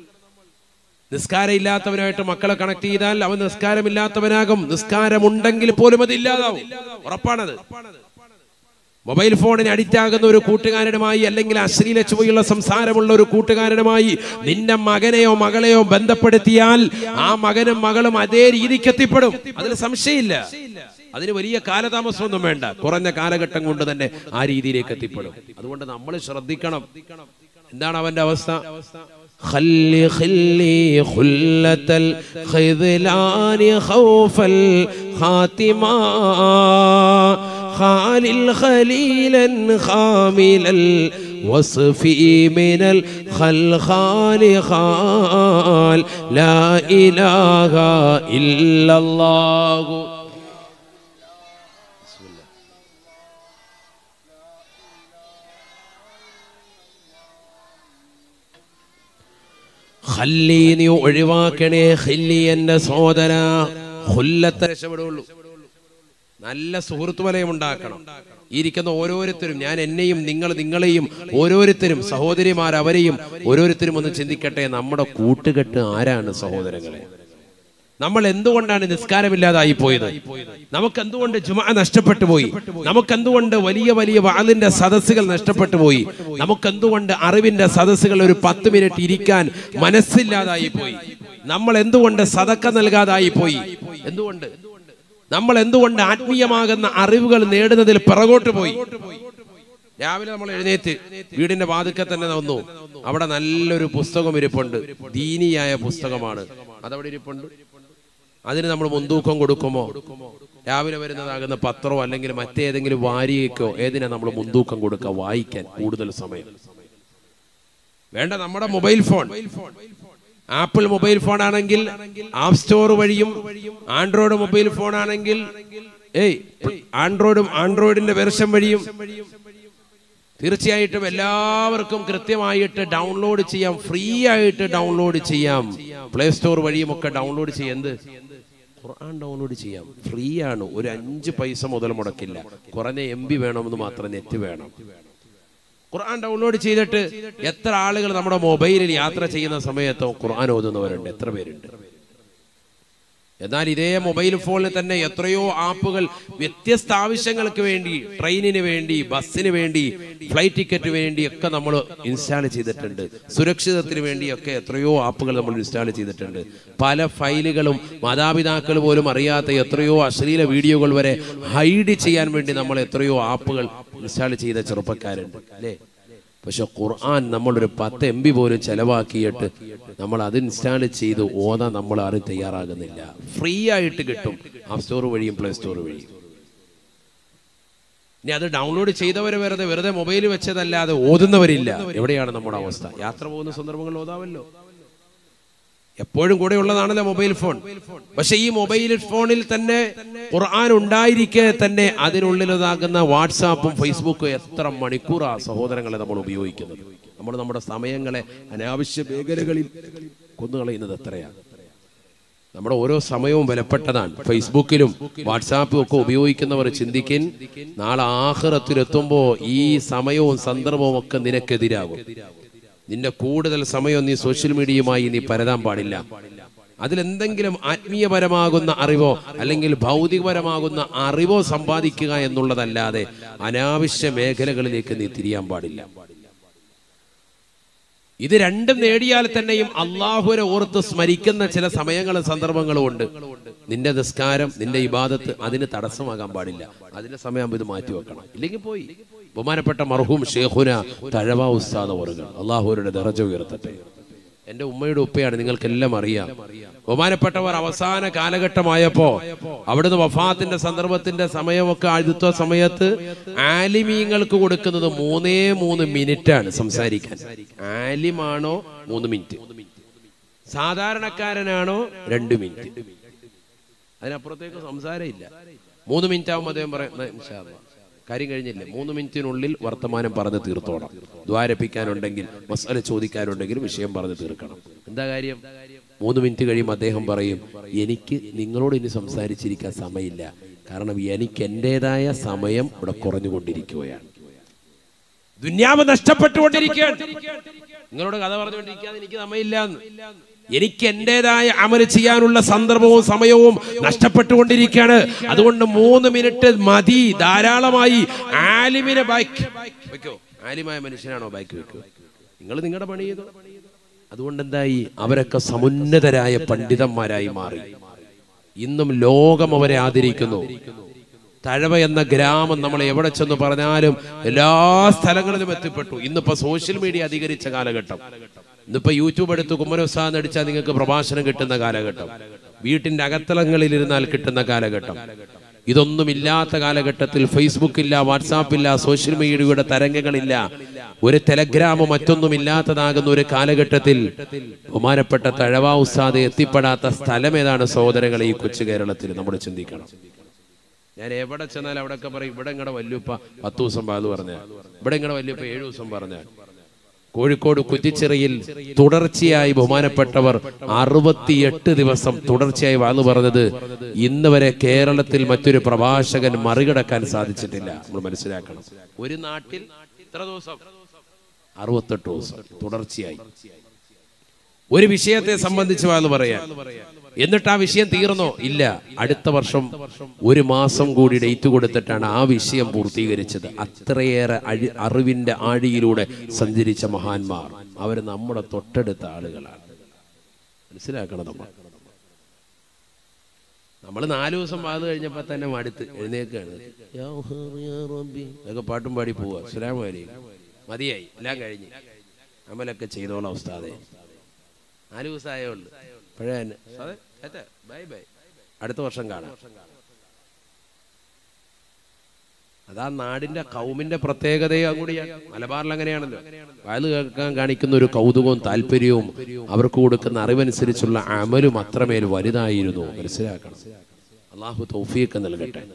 നിസ്കാരം ഇല്ലാത്തവനായിട്ട് മക്കളെ കണക്ട് ചെയ്താൽ അവൻ നിസ്കാരമില്ലാത്തവനാകും നിസ്കാരമുണ്ടെങ്കിൽ പോലും അത് ഇല്ലാതാവും ഉറപ്പാണത് മൊബൈൽ ഫോണിന് അഡിക്റ്റ് ആകുന്ന ഒരു കൂട്ടുകാരനുമായി അല്ലെങ്കിൽ അശ്ലീല ചുവയുള്ള സംസാരമുള്ള ഒരു കൂട്ടുകാരനുമായി നിന്റെ മകനെയോ മകളെയോ ബന്ധപ്പെടുത്തിയാൽ ആ മകനും മകളും അതേ രീതിക്ക് എത്തിപ്പെടും അതിൽ സംശയമില്ല അതിന് വലിയ കാലതാമസമൊന്നും വേണ്ട കുറഞ്ഞ കാലഘട്ടം കൊണ്ട് തന്നെ ആ രീതിയിലേക്ക് എത്തിപ്പെടും അതുകൊണ്ട് നമ്മൾ ശ്രദ്ധിക്കണം എന്താണ് അവന്റെ അവസ്ഥ خلي خلي خلة الخذلان خوف الخاتمة خالل خليلا خامل الوصف من الخلخال خال لا إله إلا الله بسم الله ഹല്ലി നീ ഒഴിവാക്കണേ ഹല്ലി എന്റെ സോദര ഹുല്ലത്തെ രക്ഷപ്പെടുള്ളൂ നല്ല സുഹൃത്ത് വലയം ഉണ്ടാക്കണം ഈ ഇരിക്കുന്ന ഓരോരുത്തരും ഞാൻ എന്നെയും നിങ്ങൾ നിങ്ങളെയും ഓരോരുത്തരും സഹോദരിമാർ അവരെയും ഓരോരുത്തരും ഒന്ന് ചിന്തിക്കട്ടെ നമ്മുടെ കൂട്ടുകെട്ട് ആരാണ് സഹോദരങ്ങളെ നമ്മൾ എന്തുകൊണ്ടാണ് നിസ്കാരമില്ലാതായി പോയത് നമുക്ക് എന്തുകൊണ്ട് ജുമ നഷ്ടപ്പെട്ടു പോയി നമുക്ക് എന്തുകൊണ്ട് വലിയ വലിയ വാളിന്റെ സദസ്സുകൾ നഷ്ടപ്പെട്ടു പോയി നമുക്ക് എന്തുകൊണ്ട് അറിവിന്റെ സദസ്സുകൾ ഒരു പത്ത് മിനിറ്റ് ഇരിക്കാൻ മനസ്സില്ലാതായി പോയി നമ്മൾ എന്തുകൊണ്ട് സതക്ക നൽകാതായി പോയി എന്തുകൊണ്ട് നമ്മൾ എന്തുകൊണ്ട് ആത്മീയമാകുന്ന അറിവുകൾ നേടുന്നതിൽ പിറകോട്ട് പോയി രാവിലെ നമ്മൾ എഴുന്നേറ്റ് വീടിന്റെ വാതുക്കൽ തന്നെ വന്നു അവിടെ നല്ലൊരു പുസ്തകം ഇരിപ്പുണ്ട് ദീനിയായ പുസ്തകമാണ് അതവിടെ ഇരിപ്പുണ്ട് അതിന് നമ്മൾ മുൻതൂക്കം കൊടുക്കുമോ രാവിലെ വരുന്നതാകുന്ന പത്രമോ അല്ലെങ്കിൽ മറ്റേതെങ്കിലും വാരികയ്ക്കോ ഏതിനാ നമ്മൾ മുൻതൂക്കം കൊടുക്കുക വായിക്കാൻ കൂടുതൽ സമയം വേണ്ട നമ്മുടെ mobile phone Apple mobile phone ആണെങ്കിൽ ആപ്പ് സ്റ്റോർ വഴിയും ആൻഡ്രോയിഡ് മൊബൈൽ ഫോൺ ആണെങ്കിൽ ഏയ് ആൻഡ്രോയിഡും ആൻഡ്രോയിഡിന്റെ വെർഷൻ വഴിയും തീർച്ചയായിട്ടും എല്ലാവർക്കും കൃത്യമായിട്ട് ഡൗൺലോഡ് ചെയ്യാം ഫ്രീ ആയിട്ട് ഡൗൺലോഡ് ചെയ്യാം പ്ലേ സ്റ്റോർ വഴിയും ഒക്കെ ഡൗൺലോഡ് ചെയ്യാം എന്ത് ഖുർആൻ ഡൗൺലോഡ് ചെയ്യാം ഫ്രീ ആണ് ഒരു അഞ്ച് പൈസ മുതൽ മുടക്കില്ല കുറഞ്ഞ എം ബി വേണമെന്ന് മാത്രം നെറ്റ് വേണം ഖുർആൻ ഡൗൺലോഡ് ചെയ്തിട്ട് എത്ര ആളുകൾ നമ്മുടെ മൊബൈലിൽ യാത്ര ചെയ്യുന്ന സമയത്തോ ഖുർആൻ ഓതുന്നവരുണ്ട് എത്ര പേരുണ്ട് എന്നാൽ ഇതേ മൊബൈൽ ഫോണിൽ തന്നെ എത്രയോ ആപ്പുകൾ വ്യത്യസ്ത ആവശ്യങ്ങൾക്ക് വേണ്ടി ട്രെയിനിന് വേണ്ടി ബസ്സിന് വേണ്ടി ഫ്ലൈറ്റ് ടിക്കറ്റ് വേണ്ടി ഒക്കെ നമ്മൾ ഇൻസ്റ്റാൾ ചെയ്തിട്ടുണ്ട് സുരക്ഷിതത്തിന് വേണ്ടിയൊക്കെ എത്രയോ ആപ്പുകൾ നമ്മൾ ഇൻസ്റ്റാൾ ചെയ്തിട്ടുണ്ട് പല ഫയലുകളും മാതാപിതാക്കൾ പോലും അറിയാത്ത എത്രയോ അശ്ലീല വീഡിയോകൾ വരെ ഹൈഡ് ചെയ്യാൻ വേണ്ടി നമ്മൾ എത്രയോ ആപ്പുകൾ ഇൻസ്റ്റാൾ ചെയ്ത ചെറുപ്പക്കാരുണ്ട് അല്ലേ പക്ഷെ ഖുർആൻ നമ്മളൊരു പത്ത് എം ബി പോലും ചെലവാക്കിയിട്ട് നമ്മൾ അത് ഇൻസ്റ്റാൾ ചെയ്ത് ഓതാൻ നമ്മൾ ആരും തയ്യാറാകുന്നില്ല ഫ്രീ ആയിട്ട് കിട്ടും ആപ്പ് സ്റ്റോർ വഴിയും പ്ലേ സ്റ്റോർ വഴിയും ഇനി അത് ഡൗൺലോഡ് ചെയ്തവരെ വെറുതെ വെറുതെ മൊബൈൽ വെച്ചതല്ലാതെ ഓതുന്നവരില്ല എവിടെയാണ് നമ്മുടെ അവസ്ഥ യാത്ര പോകുന്ന സന്ദർഭങ്ങളിൽ ഓതാവല്ലോ എപ്പോഴും കൂടെ ഉള്ളതാണല്ലോ മൊബൈൽ ഫോൺ പക്ഷെ ഈ മൊബൈൽ ഫോണിൽ തന്നെ ഖുർആൻ ഉണ്ടായിരിക്കെ തന്നെ അതിനുള്ളിലതാകുന്ന വാട്സാപ്പും ഫേസ്ബുക്കും എത്ര മണിക്കൂറാ സഹോദരങ്ങളെ നമ്മൾ ഉപയോഗിക്കുന്നത് നമ്മൾ നമ്മുടെ സമയങ്ങളെ അനാവശ്യ മേഖലകളിൽ കൊന്നുകളയുന്നത് എത്രയാണ് നമ്മുടെ ഓരോ സമയവും വിലപ്പെട്ടതാണ് ഫേസ്ബുക്കിലും വാട്സാപ്പും ഒക്കെ ഉപയോഗിക്കുന്നവർ ചിന്തിക്കിൻ നാളെ ആഹ്റത്തിലെത്തുമ്പോൾ ഈ സമയവും സന്ദർഭവും ഒക്കെ നിനക്കെതിരാകും നിന്റെ കൂടുതൽ സമയം നീ സോഷ്യൽ മീഡിയയുമായി നീ പരതാൻ പാടില്ല അതിലെന്തെങ്കിലും ആത്മീയപരമാകുന്ന അറിവോ അല്ലെങ്കിൽ ഭൗതികപരമാകുന്ന അറിവോ സമ്പാദിക്കുക എന്നുള്ളതല്ലാതെ അനാവശ്യ മേഖലകളിലേക്ക് നീ തിരിയാൻ പാടില്ല ഇത് രണ്ടും നേടിയാൽ തന്നെയും അള്ളാഹുരെ ഓർത്ത് സ്മരിക്കുന്ന ചില സമയങ്ങളും സന്ദർഭങ്ങളും ഉണ്ട് നിന്റെ നിസ്കാരം നിന്റെ ഇബാദത്ത് അതിന് തടസ്സമാകാൻ പാടില്ല അതിന്റെ സമയം ഇത് മാറ്റി വെക്കണം ഇല്ലെങ്കിൽ പോയി ബഹുമാനപ്പെട്ട മർഹൂം ഷേഖുന തഴവ ഉസ്താദ് ഓറുകൾ അള്ളാഹുരുടെ ദറജ ഉയർത്തട്ടെ എന്റെ ഉമ്മയുടെ ഉപ്പയാണ് നിങ്ങൾക്കെല്ലാം അറിയാം ബഹുമാനപ്പെട്ടവർ അവസാന കാലഘട്ടമായപ്പോ അവിടുന്ന് വഫാത്തിന്റെ സന്ദർഭത്തിന്റെ സമയമൊക്കെ ആദ്യത്വ സമയത്ത് ആലിമീങ്ങൾക്ക് കൊടുക്കുന്നത് മൂന്നേ മൂന്ന് മിനിറ്റ് ആണ് സംസാരിക്കാൻ ആലിമാണോ മൂന്ന് മിനിറ്റ് സാധാരണക്കാരനാണോ രണ്ട് മിനിറ്റ് അതിനപ്പുറത്തേക്ക് സംസാരമില്ല മൂന്ന് മിനിറ്റ് ആവുമ്പോൾ അദ്ദേഹം പറയാം കാര്യം കഴിഞ്ഞില്ലേ മൂന്ന് മിനിറ്റിനുള്ളിൽ വർത്തമാനം പറഞ്ഞ് തീർത്തോണം ദ്വാരപ്പിക്കാനുണ്ടെങ്കിൽ മസാല ചോദിക്കാനുണ്ടെങ്കിൽ വിഷയം പറഞ്ഞ് തീർക്കണം എന്താ കാര്യം മൂന്ന് മിനിറ്റ് കഴിയുമ്പോൾ അദ്ദേഹം പറയും എനിക്ക് നിങ്ങളോട് ഇനി സംസാരിച്ചിരിക്കാൻ സമയമില്ല കാരണം എനിക്ക് എൻ്റെതായ സമയം ഇവിടെ കുറഞ്ഞുകൊണ്ടിരിക്കുകയാണ് ദുന്യാവ് നഷ്ടപ്പെട്ടുകൊണ്ടിരിക്കുകയാണ് നിങ്ങളോട് കഥ പറഞ്ഞുകൊണ്ടിരിക്കാതെ എനിക്ക് സമയമില്ല എനിക്ക് എന്റേതായ അമല് ചെയ്യാനുള്ള സന്ദർഭവും സമയവും നഷ്ടപ്പെട്ടുകൊണ്ടിരിക്കുകയാണ് അതുകൊണ്ട് മൂന്ന് മിനിറ്റ് മതി ധാരാളമായി ആലിമിനെ ബൈക്ക് വെക്കോ ആലിമായ മനുഷ്യനാണോ ബൈക്ക് വെക്കോ നിങ്ങൾ നിങ്ങളുടെ പണി ചെയ്തോ അതുകൊണ്ട് എന്തായി അവരൊക്കെ സമുന്നതരായ പണ്ഡിതന്മാരായി മാറി ഇന്നും ലോകം അവരെ ആദരിക്കുന്നു തഴവ എന്ന ഗ്രാമം നമ്മൾ എവിടെ ചെന്ന് പറഞ്ഞാലും എല്ലാ സ്ഥലങ്ങളിലും എത്തിപ്പെട്ടു ഇന്നിപ്പോ സോഷ്യൽ മീഡിയ അധികരിച്ച കാലഘട്ടം ഇന്നിപ്പോ യൂട്യൂബ് എടുത്ത് കുമ്മനോത്സാഹം അടിച്ചാൽ നിങ്ങൾക്ക് പ്രഭാഷണം കിട്ടുന്ന കാലഘട്ടം വീട്ടിന്റെ അകത്തളങ്ങളിൽ ഇരുന്നാൽ കിട്ടുന്ന കാലഘട്ടം ഇതൊന്നുമില്ലാത്ത കാലഘട്ടത്തിൽ ഫേസ്ബുക്ക് ഇല്ല വാട്സാപ്പ് ഇല്ല സോഷ്യൽ മീഡിയയുടെ തരംഗങ്ങളില്ല ഒരു ടെലഗ്രാമോ മറ്റൊന്നും ഇല്ലാത്തതാകുന്ന ഒരു കാലഘട്ടത്തിൽ ബഹുമാനപ്പെട്ട തഴവ ഉസ്താദ് എത്തിപ്പെടാത്ത സ്ഥലം ഏതാണ് സഹോദരങ്ങളെ ഈ കൊച്ചു കേരളത്തിൽ നമ്മൾ ചിന്തിക്കണം ഞാൻ എവിടെ ചെന്നാൽ അവിടെയൊക്കെ പറയും ഇവിടെ ഇങ്ങടെ വല്യുപ്പ പത്ത് ദിവസം പാത് പറഞ്ഞാൽ ഇവിടെ ഇങ്ങടെ വല്യുപ്പ ഏഴു ദിവസം പറഞ്ഞാൽ കോഴിക്കോട് കുറ്റിച്ചിറയിൽ തുടർച്ചയായി ബഹുമാനപ്പെട്ടവർ അറുപത്തിയെട്ട് ദിവസം തുടർച്ചയായി വാന്ന് പറഞ്ഞത് ഇന്ന് വരെ കേരളത്തിൽ മറ്റൊരു പ്രഭാഷകൻ മറികടക്കാൻ സാധിച്ചിട്ടില്ല നമ്മൾ മനസ്സിലാക്കണം ഒരു നാട്ടിൽ ഇത്ര ദിവസം അറുപത്തെട്ട് ദിവസം തുടർച്ചയായി ഒരു വിഷയത്തെ സംബന്ധിച്ച് വാന്ന് പറയാൻ എന്നിട്ട് ആ വിഷയം തീർന്നോ ഇല്ല അടുത്ത വർഷം ഒരു മാസം കൂടി ഡേറ്റ് കൊടുത്തിട്ടാണ് ആ വിഷയം പൂർത്തീകരിച്ചത് അത്രയേറെ അഴി അറിവിന്റെ ആഴിയിലൂടെ സഞ്ചരിച്ച മഹാന്മാർ അവർ നമ്മുടെ തൊട്ടടുത്ത ആളുകളാണ് മനസ്സിലാക്കണം നമ്മൾ നമ്മൾ നാലു ദിവസം വാത് കഴിഞ്ഞപ്പോ തന്നെ മടുത്ത് എഴുന്നേക്കാണ് യാ ഹർ യാ റബ്ബി ഒക്കെ പാട്ടും പാടി പോവുക അസ്സലാമു അലൈക്കും മതിയായി എല്ലാം കഴിഞ്ഞ് അമലൊക്കെ ചെയ്തോളാം ഉസ്താദെ നാല് ദിവസമായേ ഉള്ളൂ പഴയ ബൈ ബൈ അടുത്ത വർഷം കാണാം അതാ നാടിന്റെ കൗമിന്റെ പ്രത്യേകതയും അങ്ങൂടിയാണ് മലബാറിൽ അങ്ങനെയാണല്ലോ വയത് കേൾക്കാൻ കാണിക്കുന്ന ഒരു കൗതുകവും താല്പര്യവും അവർക്ക് കൊടുക്കുന്ന അറിവനുസരിച്ചുള്ള അമലും അത്രമേൽ വലുതായിരുന്നു മനസ്സിലാക്കണം അള്ളാഹു തൗഫീഖ് നൽകട്ടെ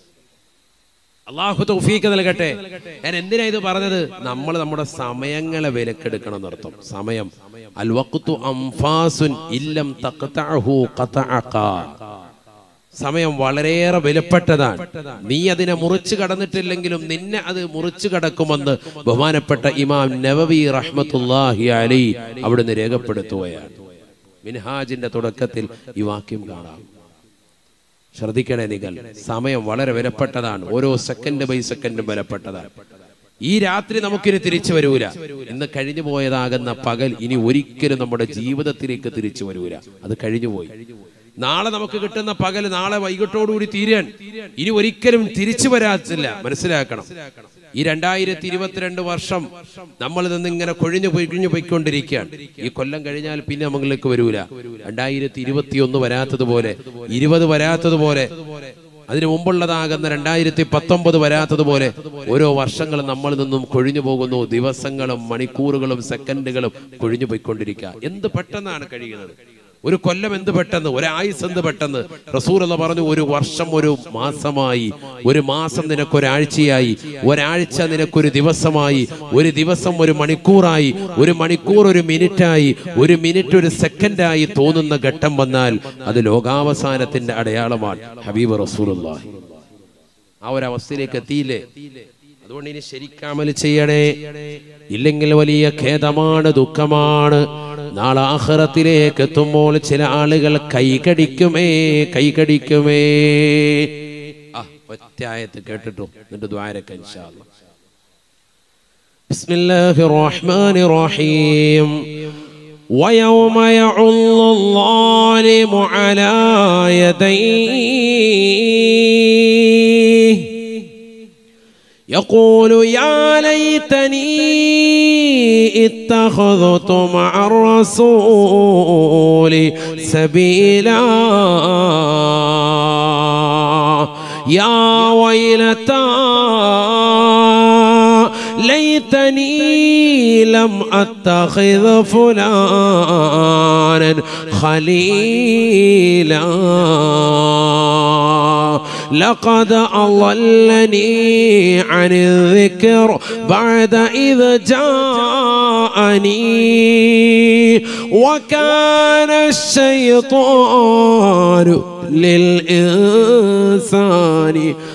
അള്ളാഹു തൗഫീഖ് നൽകട്ടെ ഞാൻ എന്തിനാ ഇത് പറഞ്ഞത് നമ്മൾ നമ്മുടെ സമയങ്ങളെ വിലക്കെടുക്കണം എന്നർത്ഥം സമയം അൽ വഖ്തു അംഫാസുൻ ഇല്ലം തഖ്തഅഹു ഖതഅക സമയം വളരെയേറെ വിലപ്പെട്ടതാണ് നീ അതിനെ മുറിച്ചു കടന്നിട്ടില്ലെങ്കിലും നിന്നെ അത് മുറിച്ചു കടക്കുമെന്ന് ബഹുമാനപ്പെട്ട ഇമാം നവവി റഹ്മത്തുല്ലാഹി അലി അവിടുന്ന് രേഖപ്പെടുത്തുകയാണ് മിൻഹാജിന്റെ തുടക്കത്തിൽ ഈ വാക്യം കാണാം ശ്രദ്ധിക്കണേ നിങ്ങൾ സമയം വളരെ വിലപ്പെട്ടതാണ് ഓരോ സെക്കൻഡ് ബൈ സെക്കൻഡും വിലപ്പെട്ടതാണ് ഈ രാത്രി നമുക്കിനി തിരിച്ചു വരൂല ഇന്ന് കഴിഞ്ഞു പോയതാകുന്ന പകൽ ഇനി ഒരിക്കലും നമ്മുടെ ജീവിതത്തിലേക്ക് തിരിച്ചു വരൂല അത് കഴിഞ്ഞു പോയി നാളെ നമുക്ക് കിട്ടുന്ന പകൽ നാളെ വൈകിട്ടോടുകൂടി തീരാൻ ഇനി ഒരിക്കലും തിരിച്ചു വരാത്തില്ല മനസ്സിലാക്കണം ഈ രണ്ടായിരത്തി ഇരുപത്തിരണ്ട് വർഷം നമ്മൾ നിന്ന് ഇങ്ങനെ കൊഴിഞ്ഞു കൊഴിഞ്ഞു പോയിക്കൊണ്ടിരിക്കുകയാണ് ഈ കൊല്ലം കഴിഞ്ഞാൽ പിന്നെ നമ്മളിലേക്ക് വരൂല രണ്ടായിരത്തി ഇരുപത്തി ഒന്ന് വരാത്തതുപോലെ ഇരുപത് വരാത്തതുപോലെ അതിനു മുമ്പുള്ളതാകുന്ന രണ്ടായിരത്തി പത്തൊമ്പത് വരാത്തതുപോലെ ഓരോ വർഷങ്ങളും നമ്മളിൽ നിന്നും കൊഴിഞ്ഞു പോകുന്നു ദിവസങ്ങളും മണിക്കൂറുകളും സെക്കൻഡുകളും കൊഴിഞ്ഞു പോയിക്കൊണ്ടിരിക്കുക എന്ത് പെട്ടെന്നാണ് കഴിയുന്നത് ഒരു കൊല്ലം എന്ത് പെട്ടെന്ന് ഒരായുസ് എന്ത് പെട്ടെന്ന് റസൂർ എന്ന് പറഞ്ഞു ഒരു വർഷം ഒരു മാസമായി ഒരു മാസം നിനക്കൊരാഴ്ചയായി ഒരാഴ്ച നിനക്കൊരു ദിവസമായി ഒരു ദിവസം ഒരു മണിക്കൂറായി ഒരു മണിക്കൂർ ഒരു മിനിറ്റായി ഒരു മിനിറ്റ് ഒരു സെക്കൻഡായി തോന്നുന്ന ഘട്ടം വന്നാൽ അത് ലോകാവസാനത്തിന്റെ അടയാളമാണ് ഹബീബ് റസൂലുള്ളാഹി ആ ഒരു അവസ്ഥയിലേക്ക് എത്തിയില്ലേ അതുകൊണ്ട് ഇനി ശരിക്കാമൽ ചെയ്യണേ ഇല്ലെങ്കിൽ വലിയ ഖേദമാണ് ദുഃഖമാണ് നാളെ ആഹ്റത്തിലേക്ക് എത്തുമ്പോൾ ചില ആളുകൾ കൈകടിക്കുമേ കൈകടിക്കുമേ ആ ഒറ്റയായത്ത് കേട്ടിട്ടു എന്നിട്ട് ദ്വാരക്ക ഇൻഷാ അല്ലാ. بسم الله الرحمن الرحيم ويوم يعض الظالم على يديه يقول يا ليتني اتخذت مع الرسول سبيلا يا ويلتى ليتني لم اتخذ فلانا خليلا لقد أضلني عن الذكر بعد إذ جاءني وكان الشيطان للإنسان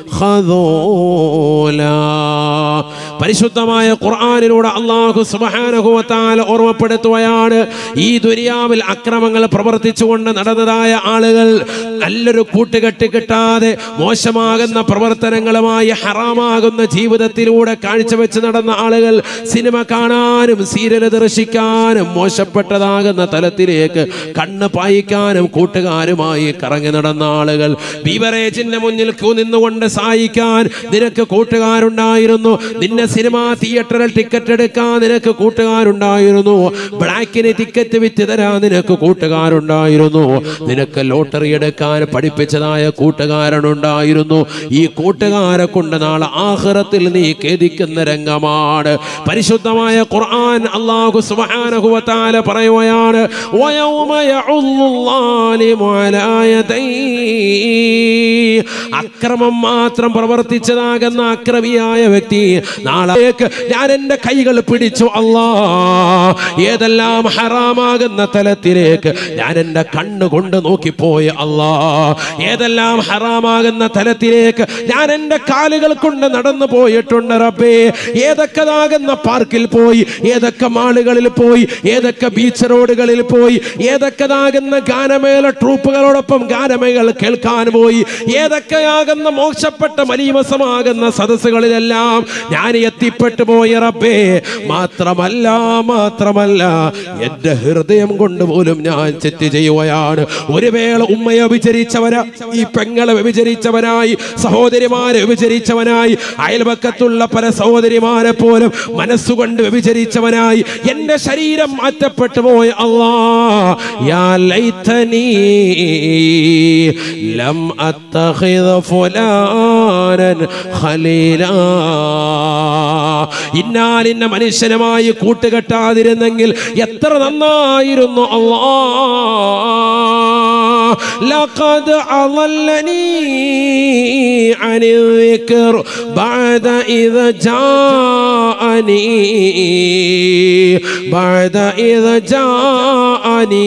خذولا പരിശുദ്ധമായ ഖുർആാനിലൂടെ അള്ളാഹു സുബാനുഭവത്താൽ ഓർമ്മപ്പെടുത്തുകയാണ് ഈ ദുരിയാവിൽ അക്രമങ്ങൾ പ്രവർത്തിച്ചുകൊണ്ട് നടന്നതായ ആളുകൾ നല്ലൊരു കൂട്ടുകെട്ട് കിട്ടാതെ മോശമാകുന്ന പ്രവർത്തനങ്ങളുമായി ഹറാമാകുന്ന ജീവിതത്തിലൂടെ കാഴ്ചവെച്ച് നടന്ന ആളുകൾ സിനിമ കാണാനും സീരിയൽ ദർശിക്കാനും മോശപ്പെട്ടതാകുന്ന തലത്തിലേക്ക് കണ്ണ് പായിക്കാനും കൂട്ടുകാരുമായി കറങ്ങി നടന്ന ആളുകൾ ബീവറേജിന്റെ മുന്നിൽ ക്യൂ നിന്നുകൊണ്ട് സഹായിക്കാൻ നിനക്ക് കൂട്ടുകാരുണ്ടായിരുന്നു നിന്നെ സിനിമ തിയേറ്ററിൽ ടിക്കറ്റ് എടുക്കാൻ നിനക്ക് കൂട്ടുകാരുണ്ടായിരുന്നു ബ്ലാക്കിന് ടിക്കറ്റ് വിറ്റ് തരാൻ നിനക്ക് കൂട്ടുകാരുണ്ടായിരുന്നു നിനക്ക് ലോട്ടറി എടുക്കാൻ പഠിപ്പിച്ചതായ കൂട്ടുകാരനുണ്ടായിരുന്നു ഈ കൂട്ടുകാരെ കൊണ്ട് നാളെ ആഹ്റത്തിൽ നീ ഖേദിക്കുന്ന രംഗമാണ് പരിശുദ്ധമായ ഖുർആൻ അല്ലാഹു സുബ്ഹാനഹു വ തആല പറയുകയാണ് വയൗമ യഉല്ലാലിമു അലാ യദൈ അക്രമം മാത്രം പ്രവർത്തിച്ചതാകുന്ന അക്രമിയായ വ്യക്തി നാളേക്ക് ഞാൻ എൻ്റെ കൈകൾ പിടിച്ചു അല്ലാ ഏതെല്ലാം ഹറാമാകുന്ന തലത്തിലേക്ക് ഞാൻ എൻ്റെ കണ്ണുകൊണ്ട് നോക്കിപ്പോയി അല്ലാ ഏതെല്ലാം ഹറാമാകുന്ന തലത്തിലേക്ക് ഞാൻ എൻ്റെ കാലുകൾ കൊണ്ട് നടന്നു പോയിട്ടുണ്ട് റബ്ബേ ഏതൊക്കെതാകുന്ന പാർക്കിൽ പോയി ഏതൊക്കെ മാളുകളിൽ പോയി ഏതൊക്കെ ബീച്ച് റോഡുകളിൽ പോയി ഏതൊക്കെതാകുന്ന ഗാനമേള ട്രൂപ്പുകളോടൊപ്പം ഗാനമേളകൾ കേൾക്കാൻ പോയി ഏതൊക്കെയാകുന്ന മോശപ്പെട്ട മലീമസമാകുന്ന സദസ്സുകളിലെല്ലാം ഞാൻ എത്തിപ്പെട്ടു പോയി റബ്ബേ മാത്രമല്ല മാത്രമല്ല എന്റെ ഹൃദയം കൊണ്ട് പോലും ഞാൻ തെറ്റ് ചെയ്യുകയാണ് ഒരു വേള ഉമ്മയെ വിചരിച്ചവരാ ഈ പെങ്ങളെ വ്യഭിചരിച്ചവനായി സഹോദരിമാരെ വ്യഭിചരിച്ചവനായി അയൽപക്കത്തുള്ള പല സഹോദരിമാരെ പോലും മനസ്സുകൊണ്ട് വ്യഭിചരിച്ചവനായി എന്റെ ശരീരം മാറ്റപ്പെട്ടു പോയ അല്ലാ യാ ലൈതനീ ലം അത്തഖിദ് ഫുലാനൻ ഖലീലാ ഇന്നാലിന്ന മനുഷ്യനുമായി കൂട്ടുകെട്ടാതിരുന്നെങ്കിൽ എത്ര നന്നായിരുന്നു അല്ലാ لقد أضلني عن الذكر بعد إذا جاءني بعد إذا جاءني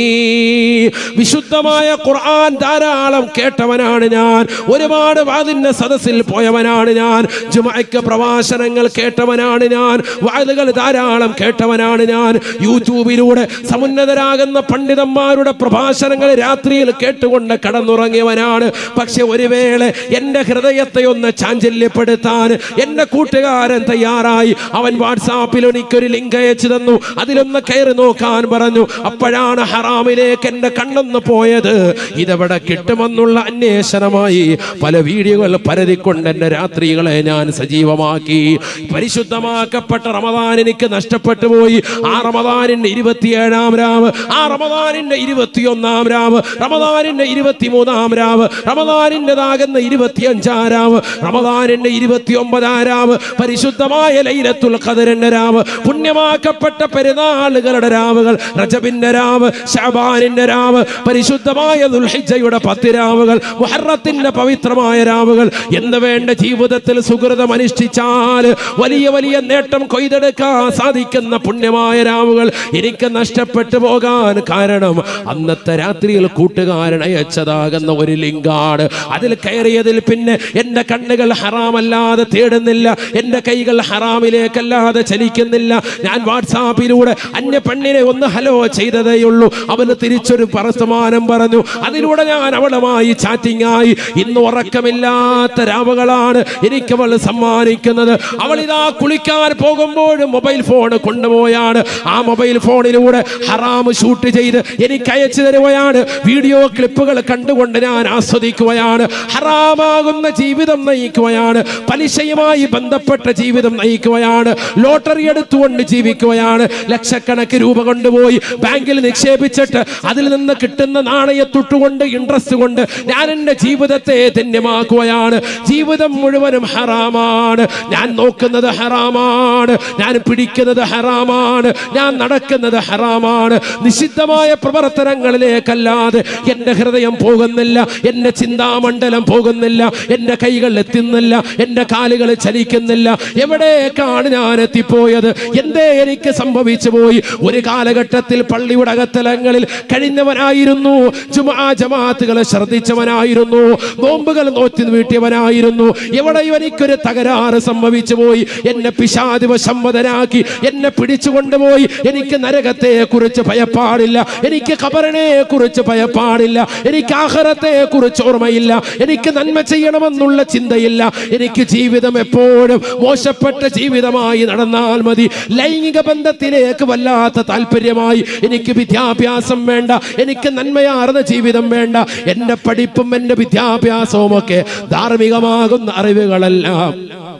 വിശുദ്ധമായ ഖുർആൻ ധാരാളം കേട്ടവനാണ് ഞാൻ ഒരുപാട് വാതിന്റെ സദസ്സിൽ പോയവനാണ് ഞാൻ ജുമയ്ക്ക് പ്രഭാഷണങ്ങൾ കേട്ടവനാണ് ഞാൻ വാതുകൾ ധാരാളം കേട്ടവനാണ് ഞാൻ യൂട്യൂബിലൂടെ സമുന്നതരാകുന്ന പണ്ഡിതന്മാരുടെ പ്രഭാഷണങ്ങൾ രാത്രിയിൽ കേട്ടുകൊണ്ട് കടന്നുറങ്ങിയവനാണ് പക്ഷെ ഒരു വേള എൻ്റെ ഹൃദയത്തെ ഒന്ന് ചാഞ്ചല്യപ്പെടുത്താൻ എൻ്റെ കൂട്ടുകാരൻ തയ്യാറായി അവൻ വാട്സാപ്പിൽ എനിക്കൊരു ലിങ്ക് അയച്ചു തന്നു അതിലൊന്ന് കയറി നോക്കാൻ പറഞ്ഞു അപ്പോഴാണ് ഹറാമിലേക്ക് എൻ്റെ കണ്ണൊന്ന് പോയത് ഇതെവിടെ കിട്ടുമെന്നുള്ള അന്വേഷണമായി പല വീഡിയോകൾ പരതിക്കൊണ്ട് എൻ്റെ രാത്രികളെ ഞാൻ സജീവമാക്കി പരിശുദ്ധമാക്കപ്പെട്ട റമദാൻ എനിക്ക് നഷ്ടപ്പെട്ടു പോയി ആ റമദാനിന്റെ ഇരുപത്തിയേഴാം രാവ് ആ റമദാനിന്റെ ഇരുപത്തിയൊന്നാം രാവ് റമദാനിന്റെ ഇരുപത്തിമൂന്നാം രാവ് റമദാനിൻ്റെതാകുന്ന ഇരുപത്തിയഞ്ചാം രാവ് റമദാനിന്റെ ഇരുപത്തിയൊമ്പതാം രാവ് പരിശുദ്ധമായ ലൈലത്തുൽ ഖദറിന്റെ രാവ് പുണ്യമാക്കപ്പെട്ട പെരുന്നാളുകളുടെ രാവുകൾ റജബിന്റെ രാവ് ഷാബാനിന്റെ രാവ് പരിശുദ്ധമായ ദുൽഹിജ്ജയുടെ പത്ത് രാവുകൾ മുഹറത്തിന്റെ പവിത്രമായ രാവുകൾ എന്ന് വേണ്ട ജീവിതത്തിൽ സുഹൃതം അനുഷ്ഠിച്ചാൽ വലിയ വലിയ നേട്ടം കൊയ്തെടുക്കാൻ സാധിക്കുന്ന പുണ്യമായ രാവുകൾ എനിക്ക് നഷ്ടപ്പെട്ടു പോകാൻ കാരണം അന്നത്തെ രാത്രിയിൽ കൂട്ടുകാരൻ അയച്ചതാകുന്ന ഒരു ലിങ്കാണ് അതിൽ കയറിയതിൽ പിന്നെ എൻ്റെ കണ്ണുകൾ ഹറാമല്ലാതെ തേടുന്നില്ല എൻ്റെ കൈകൾ ഹറാമിലേക്കല്ലാതെ ചലിക്കുന്നില്ല ഞാൻ വാട്സാപ്പിലൂടെ അന്യ പെണ്ണിനെ ഒന്ന് ഹലോ ചെയ്തതേയുള്ളൂ അവന് തിരിച്ചൊരു വർത്തമാനം പറഞ്ഞു അതിലൂടെ ഞാൻ അവളുമായി ചാറ്റിംഗ് ആയി ഇന്ന് ഉറക്കമില്ലാത്ത രാവുകളാണ് എനിക്ക് അവൾ സമ്മാനിക്കുന്നത് അവൾ ഇതാ കുളിക്കാൻ പോകുമ്പോൾ മൊബൈൽ ഫോൺ കൊണ്ടുപോയാണ് ആ മൊബൈൽ ഫോണിലൂടെ ഹറാം ഷൂട്ട് ചെയ്ത് എനിക്ക് അയച്ചു തരുകയാണ് വീഡിയോ ക്ലിപ്പുകൾ കണ്ടുകൊണ്ട് ഞാൻ ആസ്വദിക്കുകയാണ് ഹറാമാകുന്ന ജീവിതം നയിക്കുകയാണ് പലിശയുമായി ബന്ധപ്പെട്ട ജീവിതം നയിക്കുകയാണ് ലോട്ടറി എടുത്തുകൊണ്ട് ജീവിക്കുകയാണ് ലക്ഷക്കണക്കിന് രൂപ കൊണ്ടുപോയി ബാങ്കിൽ നിക്ഷേപിച്ചിട്ട് അതിൽ നിന്ന് കിട്ടുന്ന നാണയത്തൊട്ടുകൊണ്ട് ഇൻട്രസ്റ്റ് കൊണ്ട് ഞാൻ എൻ്റെ ജീവിതത്തെ ധന്യമാക്കുകയാണ് ജീവിതം മുഴുവനും ഹറാമാണ് ഞാൻ നോക്കുന്നത് ഹറാമാണ് ഞാൻ പിടിക്കുന്നത് ഹറാമാണ് ഞാൻ നടക്കുന്നത് ഹറാമാണ് നിഷിദ്ധമായ പ്രവർത്തനങ്ങളിലേക്കല്ലാതെ എൻ്റെ ഹൃദയം പോകുന്നില്ല എൻ്റെ ചിന്താമണ്ഡലം പോകുന്നില്ല എൻ്റെ കൈകൾ എത്തുന്നില്ല എൻ്റെ കാലുകൾ ചലിക്കുന്നില്ല എവിടേക്കാണ് ഞാൻ എത്തിപ്പോയത് എന്തേ എനിക്ക് സംഭവിച്ചു പോയി ഒരു കാലഘട്ടത്തിൽ പള്ളിയുടെ അകത്തലങ്ങളിൽ കഴിഞ്ഞവനായിരുന്നു ജുമാ ജമാഅത്തുകളെ ശ്രദ്ധിച്ചവനായിരുന്നു നോമ്പുകൾ നോറ്റി വീട്ടിയവനായിരുന്നു എവിടെയോ എനിക്കൊരു തകരാറ് സംഭവിച്ചു പോയി എന്നെ പിശാദിവ സമ്മതനാക്കി എന്നെ പിടിച്ചു കൊണ്ടുപോയി എനിക്ക് നരകത്തെ കുറിച്ച് ഭയപ്പാടില്ല എനിക്ക് ഖബറിനെ കുറിച്ച് ഭയപ്പാടില്ല എനിക്ക് ആഹ്റത്തെ കുറിച്ച് ഓർമ്മയില്ല എനിക്ക് നന്മ ചെയ്യണമെന്നുള്ള ചിന്തയില്ല എനിക്ക് ജീവിതം എപ്പോഴും മോശപ്പെട്ട ജീവിതമായി നടന്നാൽ മതി ലൈംഗിക ബന്ധത്തിലേക്ക് വല്ലാത്ത താല്പര്യമായി എനിക്ക് വിദ്യാഭ്യാസം വേണ്ട എനിക്ക് നന്മയാർന്ന ജീവിതം വേണ്ട എൻ്റെ പഠിപ്പും എൻ്റെ വിദ്യാഭ്യാസവും ഒക്കെ ധാർമ്മികമാകുന്ന അറിവുകളെല്ലാം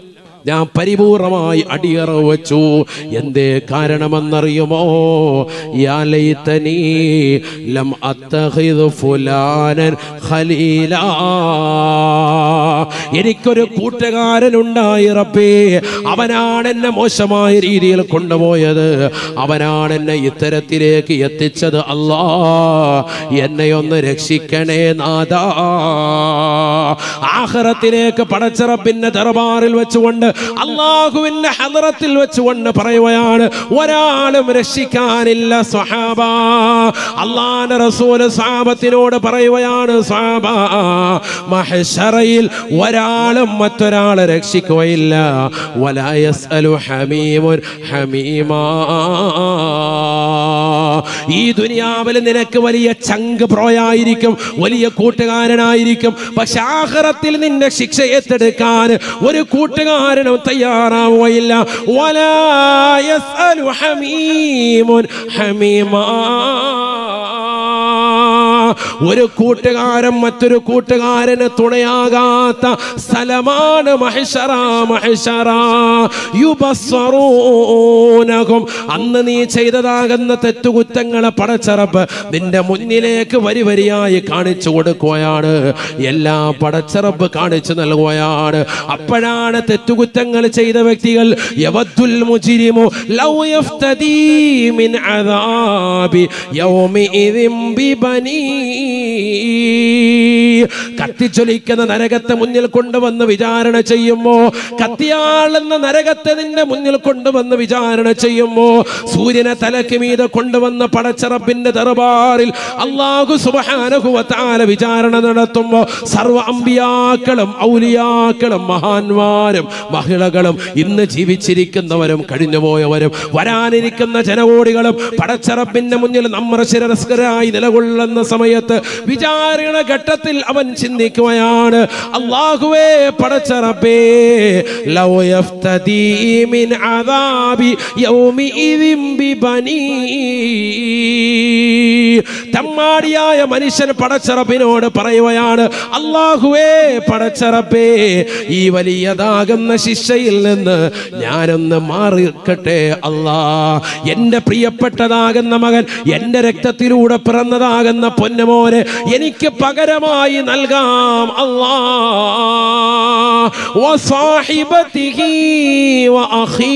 ഞാൻ പരിപൂർണമായി അടിയറ വച്ചു എന്തേ കാരണമെന്നറിയുമോ യാ ലൈതനീ ലം അത്തഖിദ് ഫുലാനൻ ഖലീലാ എനിക്കൊരു കൂട്ടുകാരനുണ്ടായി റബ്ബേ അവനാണ് എന്നെ മോശമായ രീതിയിൽ കൊണ്ടുപോയത് അവനാണ് എന്നെ ഇത്തരത്തിലേക്ക് എത്തിച്ചത് അല്ലാ എന്നെ ഒന്ന് രക്ഷിക്കണേ നാദാ ആഹ്റത്തിലേക്ക് പടച്ചിറപ്പിന്റെ ദർബാറിൽ വെച്ചുകൊണ്ട് അള്ളാഹുവിന്റെ ഹദറത്തിൽ വെച്ചുകൊണ്ട് പറയുകയാണ് ഒരാളും രക്ഷിക്കാനില്ല സ്വഹാബ അള്ളാന്റെ റസൂല് സാബത്തിനോട് പറയുകയാണ് സ്വാബ മഹശറയിൽ ഒരാളും മറ്റൊരാളെ രക്ഷിക്കുകയില്ല വലായസ്അലു ഹമീമുൻ ഹമീമാ ഈ ദുനിയാവിൽ നിനക്ക് വലിയ ചങ്ക് പ്രോയായിരിക്കും വലിയ കൂട്ടുകാരനായിരിക്കും പക്ഷെ ആഹ്റത്തിൽ നിന്റെ ശിക്ഷ ഏറ്റെടുക്കാൻ ഒരു കൂട്ടുകാരനും തയ്യാറാവുകയില്ല വലായസ്അലു ഹമീമുൻ ഹമീമാ ഒരു കൂട്ടുകാരൻ മറ്റൊരു കൂട്ടുകാരന് തുണയാകാത്ത സ്ഥലമാണ് മഹിഷറ മഹിഷറ യുബസ്വറൂനകും അന്ന് നീ ചെയ്തതാകുന്ന തെറ്റുകുറ്റങ്ങളെ പടച്ചറപ്പ് നിന്റെ മുന്നിലേക്ക് വരി വരിയായി കാണിച്ചു കൊടുക്കുകയാണ് എല്ലാ പടച്ചറപ്പ് കാണിച്ചു നൽകുകയാണ് അപ്പോഴാണ് തെറ്റുകുറ്റങ്ങൾ ചെയ്ത വ്യക്തികൾ യവദ്ദുൽ മുജിരിമു ലൗ യഫ്തദീ മിൻ അദാബി യൗമിഇദിൻ ബിബനീ കത്തിച്ചൊലിക്കുന്ന നരകത്തെ മുന്നിൽ കൊണ്ടുവന്ന് വിചാരണ ചെയ്യുമ്പോ കത്തിയാളെന്ന നരകത്തെ നിന്റെ മുന്നിൽ കൊണ്ടുവന്ന് വിചാരണ ചെയ്യുമ്പോ സൂര്യനെ തലക്ക് മീതെ കൊണ്ടുവന്ന് പടച്ചറപ്പിന്റെ ദർബാറിൽ അള്ളാഹു സുബഹാനുഭവത്താല വിചാരണ നടത്തുമ്പോ സർവ അമ്പിയാക്കളും ഔലിയാക്കളും മഹാന്മാരും മഹിളകളും ഇന്ന് ജീവിച്ചിരിക്കുന്നവരും കഴിഞ്ഞുപോയവരും വരാനിരിക്കുന്ന ജനകോടികളും പടച്ചറപ്പിന്റെ മുന്നിൽ നമ്മുടെ ശിരസ്കരായി നിലകൊള്ളുന്ന സമയത്ത് വിചാരണ ഘട്ടത്തിൽ അവൻ ചിന്തിക്കുകയാണ് അള്ളാഹുവേ പടച്ചറപ്പേ ലൗ യഫ്തദീ മിൻ അദാബി യൗമിഇദിൻ ബിബനീ തമ്മാടിയായ മനുഷ്യൻ പടച്ചറപ്പിനോട് പറയുകയാണ് അള്ളാഹുവേ പടച്ചറപ്പേ ഈ വലിയതാകുന്ന ശിക്ഷയിൽ നിന്ന് ഞാനൊന്ന് മാറിക്കട്ടെ അല്ലാ എൻ്റെ പ്രിയപ്പെട്ടതാകുന്ന മകൻ എൻ്റെ രക്തത്തിലൂടെ പിറന്നതാകുന്ന പൊന്നുമോനെ എനിക്ക് പകരമായി നൽകാം അല്ലാ വസാഹിബതിഹി വഅഖീ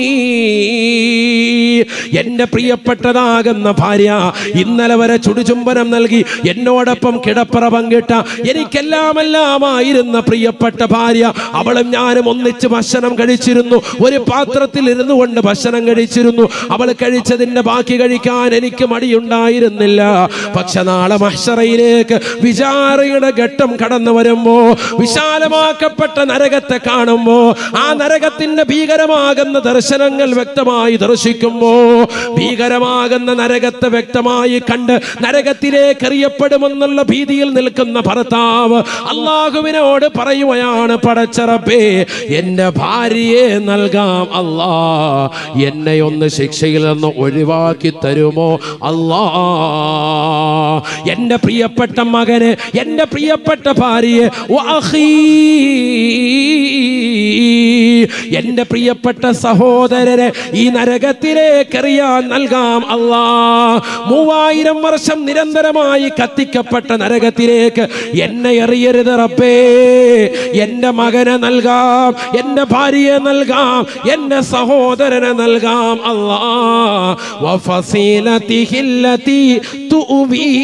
എന്റെ പ്രിയപ്പെട്ടതാകുന്ന ഭാര്യ ഇന്നലെ വരെ ചുടുചുംബനം നൽകി എന്നോടൊപ്പം കിടപ്പറ പങ്കിട്ട എനിക്കെല്ലാമെല്ലാമായിരുന്ന പ്രിയപ്പെട്ട ഭാര്യ അവളും ഞാനും ഒന്നിച്ച് ഭക്ഷണം കഴിച്ചിരുന്നു ഒരു പാത്രത്തിൽ ഇരുന്നു കൊണ്ട് ഭക്ഷണം കഴിച്ചിരുന്നു അവൾ കഴിച്ചതിന്റെ ബാക്കി കഴിക്കാൻ എനിക്ക് മടിയുണ്ടായിരുന്നില്ല പക്ഷെ നാളെ മഹ്ഷറയിലേക്ക് വിചാരയുടെ ഘട്ടം കടന്നു വരുമ്പോ വിശാലമാക്കപ്പെട്ട നരകത്തെ കാണുമ്പോ ആ നരകത്തിന്റെ ഭീകരമാകുന്ന ദർശനങ്ങൾ വ്യക്തമായി ദർശിക്കുമ്പോ ഭീകരമാകുന്ന നരകത്തെ വ്യക്തമായി കണ്ട് നരകത്തിലേക്ക് എറിയപ്പെടുമെന്നുള്ള ഭീതിയിൽ നിൽക്കുന്ന ഭർത്താവ് അള്ളാഹുവിനോട് പറയുകയാണ് പടച്ചറപ്പേ എന്റെ ഭാര്യയെ നൽകാം അല്ലാ എന്നെ ഒന്ന് ശിക്ഷയിൽ നിന്ന് ഒഴിവാക്കി തരുമോ അല്ലാ എന്റെ പ്രിയപ്പെട്ട മകന് എന്റെ പ്രിയപ്പെട്ട ഭാര്യയെ വഅഖീ. എന്റെ പ്രിയപ്പെട്ട സഹോദരരെ ഈ നരകത്തിലേക്ക് എറിയാൻ നൽകാം അല്ലാ മൂവായിരം വർഷം നിരന്തരമായി കത്തിക്കപ്പെട്ട നരകത്തിലേക്ക് എന്നെ എറിയരുത് റബ്ബേ എന്റെ മകനെ നൽകാം എന്റെ ഭാര്യയെ നൽകാം എന്റെ സഹോദരനെ നൽകാം അല്ലാ വഫസീലതിഹി التي تؤوي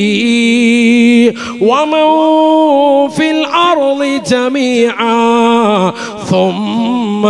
ومن في الأرض جميعا ثم